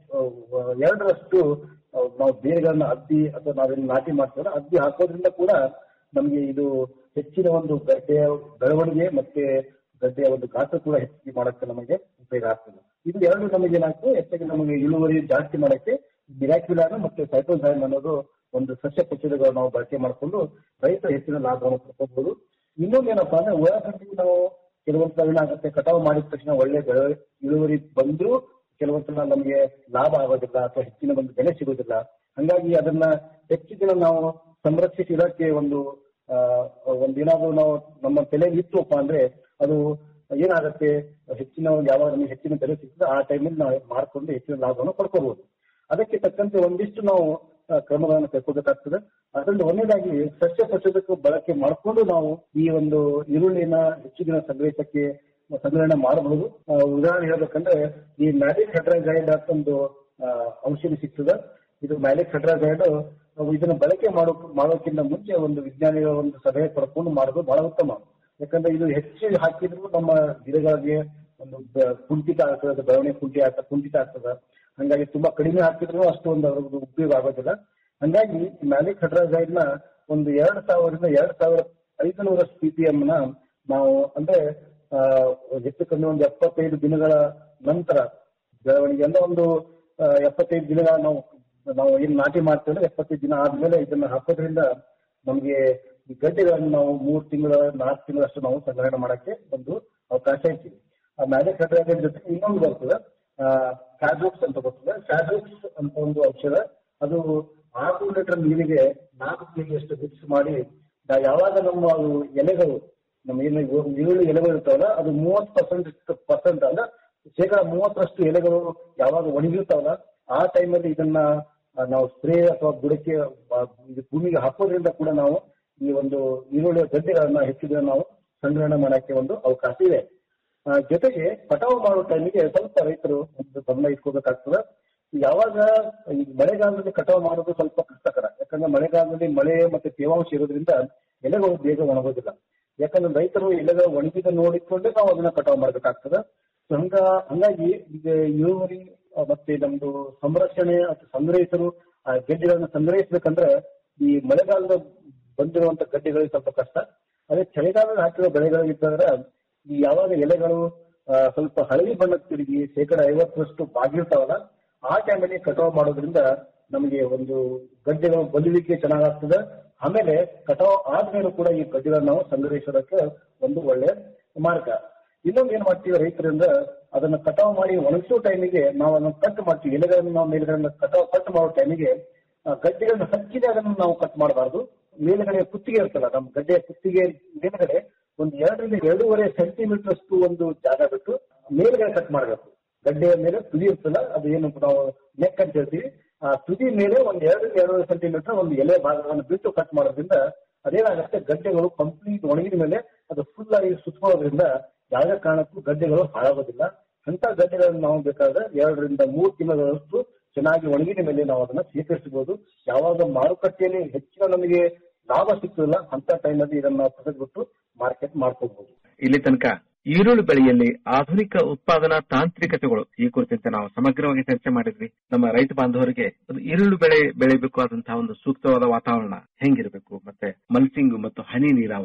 ಎರಡರಷ್ಟು ಆ, ನಾವು ಬೇರುಗಳನ್ನ ಅದ್ದಿ ಅಥವಾ ನಾವೇನು ನಾಟಿ ಮಾಡ್ತೀವಲ್ಲ ಅದ್ದಿ ಹಾಕೋದ್ರಿಂದ ಕೂಡ ನಮಗೆ ಇದು ಹೆಚ್ಚಿನ ಒಂದು ಗಡ್ಡೆಯ ಬೆಳವಣಿಗೆ ಮತ್ತೆ ಗಡ್ಡೆಯ ಒಂದು ಗಾತ್ರ ಕೂಡ ಹೆಚ್ಚಿಗೆ ಮಾಡಕ್ಕೆ ನಮಗೆ ಉಪಯೋಗ ಆಗ್ತದೆ ಇದು ಎರಡು ನಮಗೆ ಏನಾಗ್ತದೆ ಹೆಚ್ಚಾಗಿ ನಮಗೆ ಇಳುವರಿ ಜಾಸ್ತಿ ಮಾಡಕ್ಕೆ ಮಿರಾಕ್ಯುಲಾನ ಮತ್ತೆ ಸೈಟೋಸೈಮ್ ಅನ್ನೋದು ಒಂದು ಸಸ್ಯ ಪ್ರಚೋದಕಗಳು ನಾವು ಬಳಕೆ ಮಾಡಿಕೊಂಡು ರೈತ ಹೆಚ್ಚಿನ ಲಾಭವನ್ನು ಪಡ್ಕೋಬಹುದು ಇನ್ನೊಂದು ಏನಪ್ಪಾ ಅಂದ್ರೆ ಉಳ್ಳಾಗಡ್ಡಿ ನಾವು ಕೆಲವೊಂದು ಸಲ ಏನಾಗುತ್ತೆ ಕಟಾವು ಮಾಡಿದ ತಕ್ಷಣ ಒಳ್ಳೆ ಬೆಳೆ ಇಳುವರಿ ಬಂದ್ರು ಕೆಲವೊಂದು ಸಲ ನಮಗೆ ಲಾಭ ಆಗೋದಿಲ್ಲ ಅಥವಾ ಹೆಚ್ಚಿನ ಒಂದು ಬೆಲೆ ಸಿಗೋದಿಲ್ಲ ಹಂಗಾಗಿ ಅದನ್ನ ಹೆಚ್ಚು ದಿನ ನಾವು ಸಂರಕ್ಷಿಸಿ ಇಡಕ್ಕೆ ಒಂದು ಆ, ಒಂದೇನಾದ್ರೂ ನಾವು ನಮ್ಮ ತಲೆಯಲ್ಲಿ ಇತ್ತುವಪ್ಪ ಅಂದ್ರೆ ಅದು ಏನಾಗುತ್ತೆ ಹೆಚ್ಚಿನ ಒಂದು ಯಾವಾಗ ನಮಗೆ ಹೆಚ್ಚಿನ ಬೆಲೆ ಸಿಗ್ತದೆ ಆ ಟೈಮಲ್ಲಿ ನಾವು ಮಾಡ್ಕೊಂಡು ಹೆಚ್ಚಿನ ಲಾಭವನ್ನು ಪಡ್ಕೋಬಹುದು ಅದಕ್ಕೆ ತಕ್ಕಂತೆ ಒಂದಿಷ್ಟು ನಾವು ಆ, ಕ್ರಮಗಳನ್ನು ಕೈಗೊಳ್ಳಬೇಕಾಗ್ತದೆ ಅದರಲ್ಲಿ ಒಂದನೇದಾಗಿ ಸಸ್ಯ ಪ್ರಚೋದಕ ಬಳಕೆ ಮಾಡಿಕೊಂಡು ನಾವು ಈ ಒಂದು ಈರುಳ್ಳಿನ ಹೆಚ್ಚು ದಿನ ಸಂಗ್ರಹಿಸಕ್ಕೆ ಸಂಗ್ರಹಣೆ ಮಾಡಬಹುದು ಆ, ಉದಾಹರಣೆ ಹೇಳ್ಬೇಕಂದ್ರೆ ಈ ಮ್ಯಾಲಿಕ್ ಹೆಡ್ರೈಡ್ ಅಂತ ಒಂದು ಆ, ಔಷಧಿ ಸಿಗ್ತದೆ ಇದು ಮ್ಯಾಲಿಕ್ ಹೆಡ್ರೈಡ್ ಇದನ್ನ ಬಳಕೆ ಮಾಡೋ ಮಾಡೋಕ್ಕಿಂತ ಮುಂಚೆ ಒಂದು ವಿಜ್ಞಾನಿಗಳ ಒಂದು ಸಲಹೆ ಪಡ್ಕೊಂಡು ಮಾಡೋದು ಬಹಳ ಉತ್ತಮ ಯಾಕಂದ್ರೆ ಇದು ಹೆಚ್ಚು ಹಾಕಿದ್ರು ನಮ್ಮ ಗಿಡಗಳಿಗೆ ಒಂದು ಬ- ಕುಂಠಿತ ಆಗ್ತದೆ ಬೆಳವಣಿಗೆ ಕುಂಠಿ ಆಗ್ತದೆ ಕುಂಠಿತ ಆಗ್ತದೆ ಹಂಗಾಗಿ ತುಂಬಾ ಕಡಿಮೆ ಹಾಕಿದ್ರು ಅಷ್ಟು ಒಂದು ಅದ್ರದ್ದು ಉಪಯೋಗ ಆಗೋದಿಲ್ಲ ಹಂಗಾಗಿ ಮ್ಯಾಲಿಕ್ ಹೈಡ್ರಾಜೈಡ್ ನ ಒಂದು ಎರಡ್ ಸಾವಿರದಿಂದ ಎರಡ್ ಸಾವಿರ ಐದುನೂರಷ್ಟು ಪಿ ಪಿ ಎಂ ನ ನಾವು ಅಂದ್ರೆ ಆ, ಹೆಚ್ಚು ಕಮ್ಮಿ ಒಂದು ಎಪ್ಪತ್ತೈದು ದಿನಗಳ ನಂತರ ಬೆಳವಣಿಗೆ ಅಂದ್ರೆ ಒಂದು ಆ, ಎಪ್ಪತ್ತೈದು ದಿನಗಳ ನಾವು ನಾವು ಏನ್ ನಾಟಿ ಮಾಡ್ತೇವೆ ಎಪ್ಪತ್ತೈದು ದಿನ ಆದ್ಮೇಲೆ ಇದನ್ನ ಹಾಕೋದ್ರಿಂದ ನಮಗೆ ಈ ಗಡ್ಡೆಗಳನ್ನು ನಾವು ಮೂರ್ ತಿಂಗಳ ನಾಲ್ಕು ತಿಂಗಳಷ್ಟು ನಾವು ಸಂಗ್ರಹಣೆ ಮಾಡಕ್ಕೆ ಒಂದು ಅವಕಾಶ ಐತಿ ಆ ಮ್ಯಾಲಿಕ್ ಹೈಡ್ರಾಜೈಡ್ ಜೊತೆ ಇನ್ನೊಂದು ಬರ್ತದೆ ಫ್ಯಾಬ್ರಿಕ್ಸ್ ಅಂತ ಬರ್ತದೆ ಫ್ಯಾಬ್ರಿಕ್ಸ್ ಅಂತ ಒಂದು ಔಷಧ ಅದು ಆರು ಲೀಟರ್ ನೀರಿಗೆ ನಾಲ್ಕು ಕೆಜಿ ಅಷ್ಟು ಮಿಕ್ಸ್ ಮಾಡಿ ನಾ ಯಾವಾಗ ನಮ್ಮ ಅವು ಎಲೆಗಳು ನಮ್ಮ ಏನು ಇವು- ಈರುಳ್ಳಿ ಎಲೆಗಳು ಇರ್ತಾವಲ್ಲ ಅದು ಮೂವತ್ತು ಪರ್ಸೆಂಟ್ ಪರ್ಸೆಂಟ್ ಅಲ್ಲ ಶೇಕಡ ಮೂವತ್ತರಷ್ಟು ಎಲೆಗಳು ಯಾವಾಗ ಒಣಗಿರ್ತಾವಲ್ಲ ಆ ಟೈಮಲ್ಲಿ ಇದನ್ನ ಆ, ನಾವು ಸ್ಪ್ರೇ ಅಥವಾ ಬುಡಕ್ಕೆ ಆ, ಇದು ಭೂಮಿಗೆ ಹಾಕೋದ್ರಿಂದ ಕೂಡ ನಾವು ಈ ಒಂದು ಈರುಳ್ಳಿಯ ಗಡ್ಡೆಗಳನ್ನ ಹೆಚ್ಚು ದಿನ ನಾವು ಸಂಗ್ರಹಣೆ ಮಾಡಕ್ಕೆ ಒಂದು ಅವಕಾಶ ಇದೆ ಆ, ಜೊತೆಗೆ ಕಟಾವು ಮಾಡೋ ಟೈಮಿಗೆ ಸ್ವಲ್ಪ ರೈತರು ಒಂದು ಗಮನ ಇಟ್ಕೋಬೇಕಾಗ್ತದೆ ಯಾವಾಗ ಈ ಮಳೆಗಾಲದಲ್ಲಿ ಕಟಾವು ಮಾಡೋದು ಸ್ವಲ್ಪ ಕಷ್ಟಕರ ಯಾಕಂದ್ರೆ ಮಳೆಗಾಲದಲ್ಲಿ ಮಳೆ ಮತ್ತೆ ತೇವಾಂಶ ಇರೋದ್ರಿಂದ ಎಲೆಗಳು ಬೇಗ ಒಣಗೋದಿಲ್ಲ ಯಾಕಂದ್ರೆ ರೈತರು ಎಲೆಗಳು ಒಣಗಿದ ನೋಡಿಕೊಂಡೇ ನಾವು ಅದನ್ನ ಕಟಾವು ಮಾಡ್ಬೇಕಾಗ್ತದೆ So ಹಂಗ ಹಂಗಾಗಿ ಈಗ ಇಳುವರಿ ಆ, ಮತ್ತೆ ನಮ್ದು ಸಂರಕ್ಷಣೆ ಅಥವಾ ಸಂಗ್ರಹಿಸಲು ಆ ಗೆಡ್ಡೆಗಳನ್ನ ಸಂಗ್ರಹಿಸ್ಬೇಕಂದ್ರೆ ಈ ಮಳೆಗಾಲದ ಬಂದಿರುವಂತ ಗಡ್ಡೆಗಳಿಗೆ ಸ್ವಲ್ಪ ಕಷ್ಟ ಅದೇ ಚಳಿಗಾಲದಲ್ಲಿ ಹಾಕಿರೋ ಬೆಳೆಗಳಿದ್ದಂದ್ರೆ ಈ ಯಾವಾಗ ಎಲೆಗಳು ಆ, ಸ್ವಲ್ಪ ಹಳದಿ ಬಣ್ಣಕ್ಕೆ ತಿರುಗಿ ಶೇಕಡ ಐವತ್ತರಷ್ಟು ಬಾಗಿರ್ತಾವಲ್ಲ ಆ ಟೈಮಲ್ಲಿ ಕಟಾವು ಮಾಡೋದ್ರಿಂದ ನಮಗೆ ಒಂದು ಗಡ್ಡೆಗಳ ಬಲಿವಿಕೆ ಚೆನ್ನಾಗಾಗ್ತದೆ ಆಮೇಲೆ ಕಟಾವು ಆದ್ಮೇಲೂ ಕೂಡ ಈ ಗಡ್ಡೆಗಳನ್ನ ನಾವು ಸಂಗ್ರಹಿಸೋದಕ್ಕೆ ಒಂದು ಒಳ್ಳೆ ಮಾರ್ಗ ಇನ್ನೊಂದು ಏನ್ ಮಾಡ್ತೀವಿ ರೈತರಿಂದ ಅದನ್ನ ಕಟಾವು ಮಾಡಿ ಒಣಗಿಸೋ ಟೈಮಿಗೆ ನಾವು ಅದನ್ನ ಕಟ್ ಮಾಡ್ತೀವಿ ಎಲೆಗಳನ್ನ ನಾವು ಮೇಲ್ಗಡೆ ಕಟಾವು ಕಟ್ ಮಾಡೋ ಟೈಮಿಗೆ ಗಡ್ಡೆಗಳನ್ನ ಹಚ್ಚಿದೆ ಅದನ್ನ ನಾವು ಕಟ್ ಮಾಡಬಾರ್ದು ಮೇಲ್ಗಡೆ ಕುತ್ತಿಗೆ ಇರ್ತಲ್ಲ ನಮ್ಮ ಗಡ್ಡೆಯ ಕುತ್ತಿಗೆ ಮೇಲ್ಗಡೆ ಒಂದು ಎರಡರಿಂದ ಎರಡೂವರೆ ಸೆಂಟಿಮೀಟರ್ ಅಷ್ಟು ಒಂದು ಜಾಗ ಬಿಟ್ಟು ಮೇಲ್ಗಡೆ ಕಟ್ ಮಾಡಬೇಕು ಗಡ್ಡೆಯ ಮೇಲೆ ತುದಿ ಇರ್ತಲ್ಲ ಅದು ಏನು ನಾವು ನೆಕ್ ಅಂತ ಹೇಳ್ತೀವಿ ಆ ತುದಿ ಮೇಲೆ ಒಂದ್ ಎರಡರಿಂದ ಎರಡೂವರೆ ಸೆಂಟಿಮೀಟರ್ ಒಂದು ಎಲೆ ಭಾಗವನ್ನು ಬಿಟ್ಟು ಕಟ್ ಮಾಡೋದ್ರಿಂದ ಅದೇನಾಗುತ್ತೆ ಗಡ್ಡೆಗಳು ಕಂಪ್ಲೀಟ್ ಒಣಗಿದ ಮೇಲೆ ಅದು ಫುಲ್ ಆಗಿ ಸುತ್ಕೊಳ್ಳೋದ್ರಿಂದ ಯಾವುದೇ ಕಾರಣಕ್ಕೂ ಗಡ್ಡೆಗಳು ಹಾಳಾಗೋದಿಲ್ಲ ಅಂತ ಗಡ್ಡೆಗಳನ್ನು ನಾವು ಬೇಕಾದ್ರೆ ಎರಡರಿಂದ ಮೂರು ತಿಂಗಳಷ್ಟು ಚೆನ್ನಾಗಿ ಒಣಗಿದ ಮೇಲೆ ನಾವು ಅದನ್ನ ಸ್ವೀಕರಿಸಬಹುದು ಯಾವಾಗ ಮಾರುಕಟ್ಟೆಯಲ್ಲಿ ಹೆಚ್ಚಿನ ನಮಗೆ ಲಾಭ ಸಿಗ್ತದಲ್ಲ ಅಂತ ಟೈಮಲ್ಲಿ ಇದನ್ನ ನಾವು ತೆಗೆದ್ಬಿಟ್ಟು ಮಾರ್ಕೆಟ್ ಮಾಡ್ಕೋಬಹುದು ಇಲ್ಲಿ ತನಕ ಈರುಳ್ಳಿ ಬೆಳೆಯಲ್ಲಿ ಆಧುನಿಕ ಉತ್ಪಾದನಾ ತಾಂತ್ರಿಕತೆಗಳು ಈ ಕುರಿತಂತೆ ನಾವು ಸಮಗ್ರವಾಗಿ ಚರ್ಚೆ ಮಾಡಿದ್ವಿ ನಮ್ಮ ರೈತ ಬಾಂಧವರಿಗೆ ಅದು ಈರುಳ್ಳಿ ಬೆಳೆ ಬೆಳೆಯಬೇಕು ಆದಂತಹ ಒಂದು ಸೂಕ್ತವಾದ ವಾತಾವರಣ ಹೆಂಗಿರಬೇಕು ಮತ್ತೆ ಮಲ್ಚಿಂಗ್ ಮತ್ತು ಹನಿ ನೀರಾವರಿ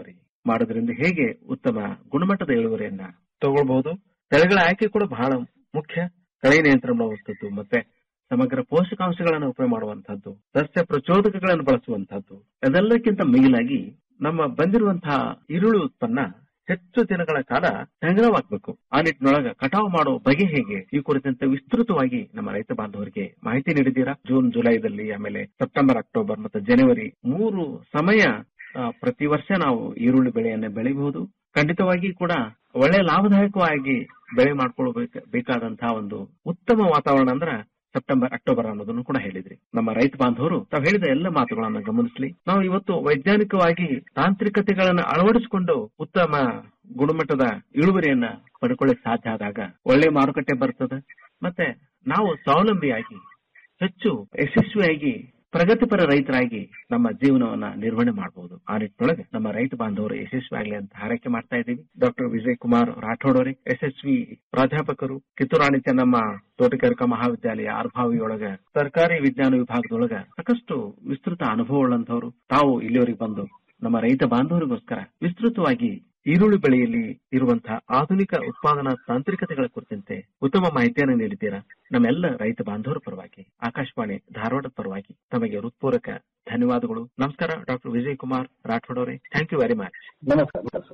ಮಾಡೋದ್ರಿಂದ ಹೇಗೆ ಉತ್ತಮ ಗುಣಮಟ್ಟದ ಇಳುವರಿಯನ್ನ ತಗೊಳ್ಬಹುದು ತಳಿಗಳ ಆಯ್ಕೆ ಕೂಡ ಬಹಳ ಮುಖ್ಯ ಕಳೆ ನಿಯಂತ್ರಣ ಮಾಡುವಂಥದ್ದು ಮತ್ತೆ ಸಮಗ್ರ ಪೋಷಕಾಂಶಗಳನ್ನು ಉಪಯೋಗ ಮಾಡುವಂತಹದ್ದು ಸಸ್ಯ ಪ್ರಚೋದಕಗಳನ್ನು ಬಳಸುವಂತಹದ್ದು ಅದೆಲ್ಲಕ್ಕಿಂತ ಮಿಗಿಲಾಗಿ ನಮ್ಮ ಬಂದಿರುವಂತಹ ಈರುಳ್ಳಿ ಉತ್ಪನ್ನ ಹೆಚ್ಚು ದಿನಗಳ ಕಾಲ ಸಂಗ್ರಹವಾಗಬೇಕು ಆ ನಿಟ್ಟಿನೊಳಗ ಕಟಾವು ಮಾಡೋ ಬಗೆ ಹೇಗೆ ಈ ಕುರಿತಂತೆ ವಿಸ್ತೃತವಾಗಿ ನಮ್ಮ ರೈತ ಬಾಂಧವರಿಗೆ ಮಾಹಿತಿ ನೀಡಿದ್ದೀರಾ ಜೂನ್ ಜುಲೈದಲ್ಲಿ ಆಮೇಲೆ ಸೆಪ್ಟೆಂಬರ್ ಅಕ್ಟೋಬರ್ ಮತ್ತು ಜನವರಿ ಮೂರು ಸಮಯ ಆ, ಪ್ರತಿ ವರ್ಷ ನಾವು ಈರುಳ್ಳಿ ಬೆಳೆಯನ್ನ ಬೆಳಿಬಹುದು ಖಂಡಿತವಾಗಿ ಕೂಡ ಒಳ್ಳೆ ಲಾಭದಾಯಕವಾಗಿ ಬೆಳೆ ಮಾಡ್ಕೊಳ್ಬೇಕ ಬೇಕಾದಂತಹ ಒಂದು ಉತ್ತಮ ವಾತಾವರಣ ಅಂದ್ರ ಸೆಪ್ಟೆಂಬರ್ ಅಕ್ಟೋಬರ್ ಅನ್ನೋದನ್ನು ಕೂಡ ಹೇಳಿದ್ರಿ ನಮ್ಮ ರೈತ ಬಾಂಧವರು ತಾವು ಹೇಳಿದ ಎಲ್ಲ ಮಾತುಗಳನ್ನ ಗಮನಿಸಲಿ ನಾವು ಇವತ್ತು ವೈಜ್ಞಾನಿಕವಾಗಿ ತಾಂತ್ರಿಕತೆಗಳನ್ನ ಅಳವಡಿಸಿಕೊಂಡು ಉತ್ತಮ ಗುಣಮಟ್ಟದ ಇಳುವರಿಯನ್ನ ಪಡ್ಕೊಳ್ಳಿಕ್ ಸಾಧ್ಯ ಆದಾಗ ಒಳ್ಳೆ ಮಾರುಕಟ್ಟೆ ಬರ್ತದೆ ಮತ್ತೆ ನಾವು ಸ್ವಾವಲಂಬಿಯಾಗಿ ಹೆಚ್ಚು ಯಶಸ್ವಿಯಾಗಿ ಪ್ರಗತಿಪರ ರೈತರಾಗಿ ನಮ್ಮ ಜೀವನವನ್ನ ನಿರ್ವಹಣೆ ಮಾಡಬಹುದು ಆ ನಿಟ್ಟಿನೊಳಗೆ ನಮ್ಮ ರೈತ ಬಾಂಧವರು ಯಶಸ್ವಿ ಆಗಲಿ ಅಂತ ಹಾರೈಕೆ ಮಾಡ್ತಾ ಇದ್ದೀವಿ ಡಾಕ್ಟರ್ ವಿಜಯ್ ಕುಮಾರ್ ರಾಠೋಡ್ ಅವರೇ ಯಶಸ್ವಿ ಪ್ರಾಧ್ಯಾಪಕರು ಕಿತ್ತೂರಾಣಿ ಚೆನ್ನಮ್ಮ ತೋಟಗಾರಿಕಾ ಮಹಾವಿದ್ಯಾಲಯ ಆರ್ಭಾವಿಯೊಳಗ ಸರ್ಕಾರಿ ವಿಜ್ಞಾನ ವಿಭಾಗದೊಳಗ ಸಾಕಷ್ಟು ವಿಸ್ತೃತ ಅನುಭವವುಳ್ಳಂತವರು ತಾವು ಇಲ್ಲಿವರೆಗೆ ಬಂದು ನಮ್ಮ ರೈತ ಬಾಂಧವರಿಗೋಸ್ಕರ ವಿಸ್ತೃತವಾಗಿ ಈರುಳ್ಳಿ ಬೆಳೆಯಲ್ಲಿ ಇರುವಂತಹ ಆಧುನಿಕ ಉತ್ಪಾದನಾ ತಾಂತ್ರಿಕತೆಗಳ ಕುರಿತಂತೆ ಉತ್ತಮ ಮಾಹಿತಿಯನ್ನು ನೀಡಿದ್ದೀರಾ ನಮ್ಮೆಲ್ಲ ರೈತ ಬಾಂಧವರ ಪರವಾಗಿ ಆಕಾಶವಾಣಿ ಧಾರವಾಡದ ಪರವಾಗಿ ತಮಗೆ ಹೃತ್ಪೂರ್ವಕ ಧನ್ಯವಾದಗಳು ನಮಸ್ಕಾರ ಡಾಕ್ಟರ್ ವಿಜಯ್ ಕುಮಾರ್ ರಾಠೋಡ್ ಅವರೇ ಥ್ಯಾಂಕ್ ಯು ವೆರಿ ಮಚ್ ನಮಸ್ಕಾರ ನಮಸ್ಕಾರ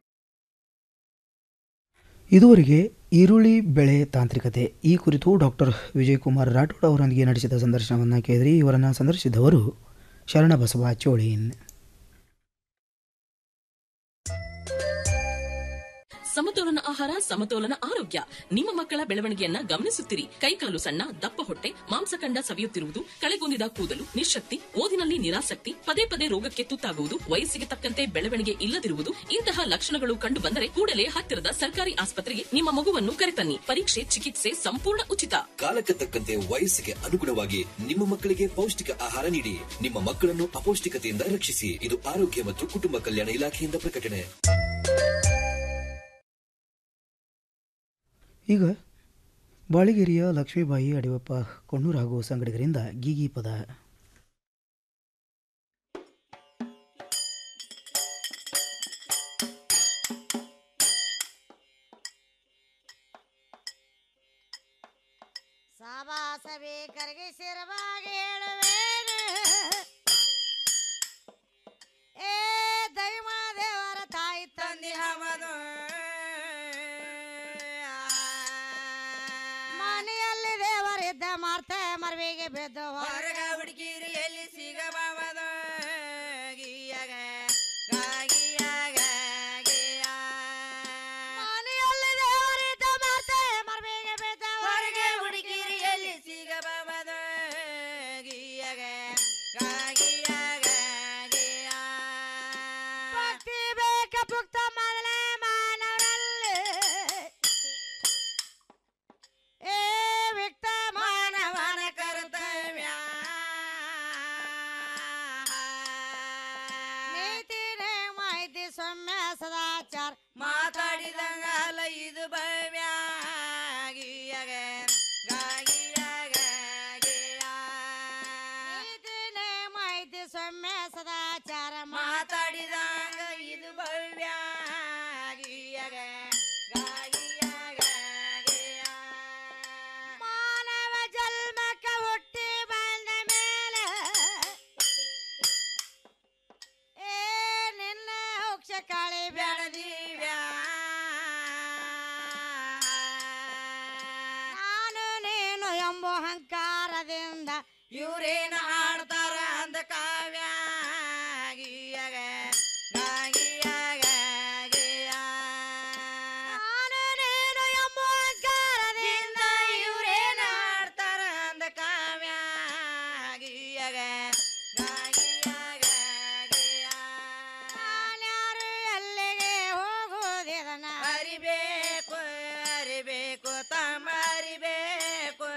ಇದುವರೆಗೆ ಈರುಳ್ಳಿ ಬೆಳೆ ತಾಂತ್ರಿಕತೆ ಈ ಕುರಿತು ಡಾಕ್ಟರ್ ವಿಜಯಕುಮಾರ್ ರಾಠೋಡ್ ಅವರೊಂದಿಗೆ ನಡೆಸಿದ ಸಂದರ್ಶನವನ್ನು ಕೇಳಿದ್ರಿ ಇವರನ್ನು ಸಂದರ್ಶಿಸಿದವರು ಶರಣಬಸವ ಚೋಳೀನ್ ಸಮತೋಲನ ಆಹಾರ ಸಮತೋಲನ ಆರೋಗ್ಯ ನಿಮ್ಮ ಮಕ್ಕಳ ಬೆಳವಣಿಗೆಯನ್ನ ಗಮನಿಸುತ್ತಿರಿ ಕೈಕಾಲು ಸಣ್ಣ ದಪ್ಪ ಹೊಟ್ಟೆ ಮಾಂಸಖಂಡ ಸವಿಯುತ್ತಿರುವುದು ಕಳೆಗುಂದಿದ ಕೂದಲು ನಿಶಕ್ತಿ ಓದಿನಲ್ಲಿ ನಿರಾಸಕ್ತಿ ಪದೇ ಪದೇ ರೋಗಕ್ಕೆ ತುತ್ತಾಗುವುದು ವಯಸ್ಸಿಗೆ ತಕ್ಕಂತೆ ಬೆಳವಣಿಗೆ ಇಲ್ಲದಿರುವುದು ಇಂತಹ ಲಕ್ಷಣಗಳು ಕಂಡು ಬಂದರೆ ಕೂಡಲೇ ಹತ್ತಿರದ ಸರ್ಕಾರಿ ಆಸ್ಪತ್ರೆಗೆ ನಿಮ್ಮ ಮಗುವನ್ನು ಕರೆತನ್ನಿ ಪರೀಕ್ಷೆ ಚಿಕಿತ್ಸೆ ಸಂಪೂರ್ಣ ಉಚಿತ ಕಾಲಕ್ಕೆ ತಕ್ಕಂತೆ ವಯಸ್ಸಿಗೆ ಅನುಗುಣವಾಗಿ ನಿಮ್ಮ ಮಕ್ಕಳಿಗೆ ಪೌಷ್ಟಿಕ ಆಹಾರ ನೀಡಿ ನಿಮ್ಮ ಮಕ್ಕಳನ್ನು ಅಪೌಷ್ಟಿಕತೆಯಿಂದ ರಕ್ಷಿಸಿ ಇದು ಆರೋಗ್ಯ ಮತ್ತು ಕುಟುಂಬ ಕಲ್ಯಾಣ ಇಲಾಖೆಯಿಂದ ಪ್ರಕಟಣೆ ಈಗ ಬಾಳಿಗೆರೆಯ ಲಕ್ಷ್ಮೀಬಾಯಿ ಅಡಿವಪ್ಪ ಕೊಣ್ಣೂರು ಹಾಗೂ ಸಂಗಡಿಗರಿಂದ ಗೀಗಿ ಪದ ಸಭಾಸಭೆ ಕರಗಿಸಿರವಾಗಿ ಹೇಳುವೇನು ಏ ದೈವ ದೇವರ ತಾಯಿ ತಂದೆ ಹಮದು ಮನೆಯಲ್ಲಿ ದೇವರಿದ್ದ ಮಾರ್ತೆ ಮರವಿಗೆ ಬಿದ್ದು ಹೊರಗ ಹುಡುಗಿರಿ ಎಲ್ಲಿ ಸಿಗಬಹುದು ಗೀಯಗ ಗಾಗಿಯಾಗ ಮನೆಯಲ್ಲಿ ದೇವರಿದ್ದ ಮಾರ್ತೆ ಮರವಿಗೆ ಬಿದ್ದು ಹೊರಗೆ ಹುಡುಗಿರಿ ಎಲ್ಲಿ ಸಿಗಬಹುದು ಗೀಯಗ ಗಾಗಿಯಾಗ ಭಕ್ತಿ ಬೇಕ ಪುಕ್ತ ಮೊದಲೇ ಮಾನವರಲ್ಲಿ ಏ ವಿಕ್ತ ಮಾನವನ ಕರ್ತವ್ಯ ನೀತಿ ಮಾಹಿತಿ ಸೌಮ್ಯ ಸದಾಚಾರ ಮಾತಾಡಿದಂಗಲ್ಲ ಇದು ಭವ್ಯ ಗೀಯಗ ಗಾಗಿಯಾಗ ನೀತಿ ಮಾಹಿತಿ ಸೌಮ್ಯ ಸದಾಚಾರ ಮಾತಾಡಿದಂಗ ಇದು ಭವ್ಯ ಗೀಯಗ ಗಾಗಿಯಾಗ ಮಾನವ ಜನ್ಮಕ್ಕೆ ಹುಟ್ಟಿ ಬಂದ ಮೇಲೆ ಏ ನಿನ್ನ ಹೋಕ್ಷ ಕಾಳಿ ಬೆಳೆದಿವ್ಯಾ ನಾನು ನೀನು ಎಂಬ ಅಹಂಕಾರದಿಂದ ಇವರೇನ ಹಾಡ್ತಾರ ಅಂದ ಕಾವ್ಯ ಗೀಯಗ ಗಾಗಿಯಾಗ ನಾನು ನೀನು ಎಂಬ ಅಹಂಕಾರದಿಂದ ಇವರೇನ ಹಾಡ್ತಾರ ಅಂದ ಕಾವ್ಯ ಗೀಯಗ ಗಾಗಿಯಾಗ ನಾನ್ಯಾರು ಎಲ್ಲಿಗೆ ಹೋಗುವುದಿದನ ಅರಿಬೇಕು ಅರಿಬೇಕು ತಮ್ಮ ಅರಿಬೇಕು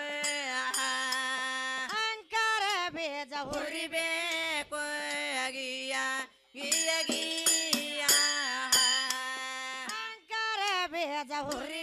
ಅಹಂಕಾರ ಬೀಜ ಹುರಿಬೇಕು ಗೀಯ ಗೀಯ ಗೀಯ ಅಹಂಕಾರ ಬೀಜ ಹುರಿ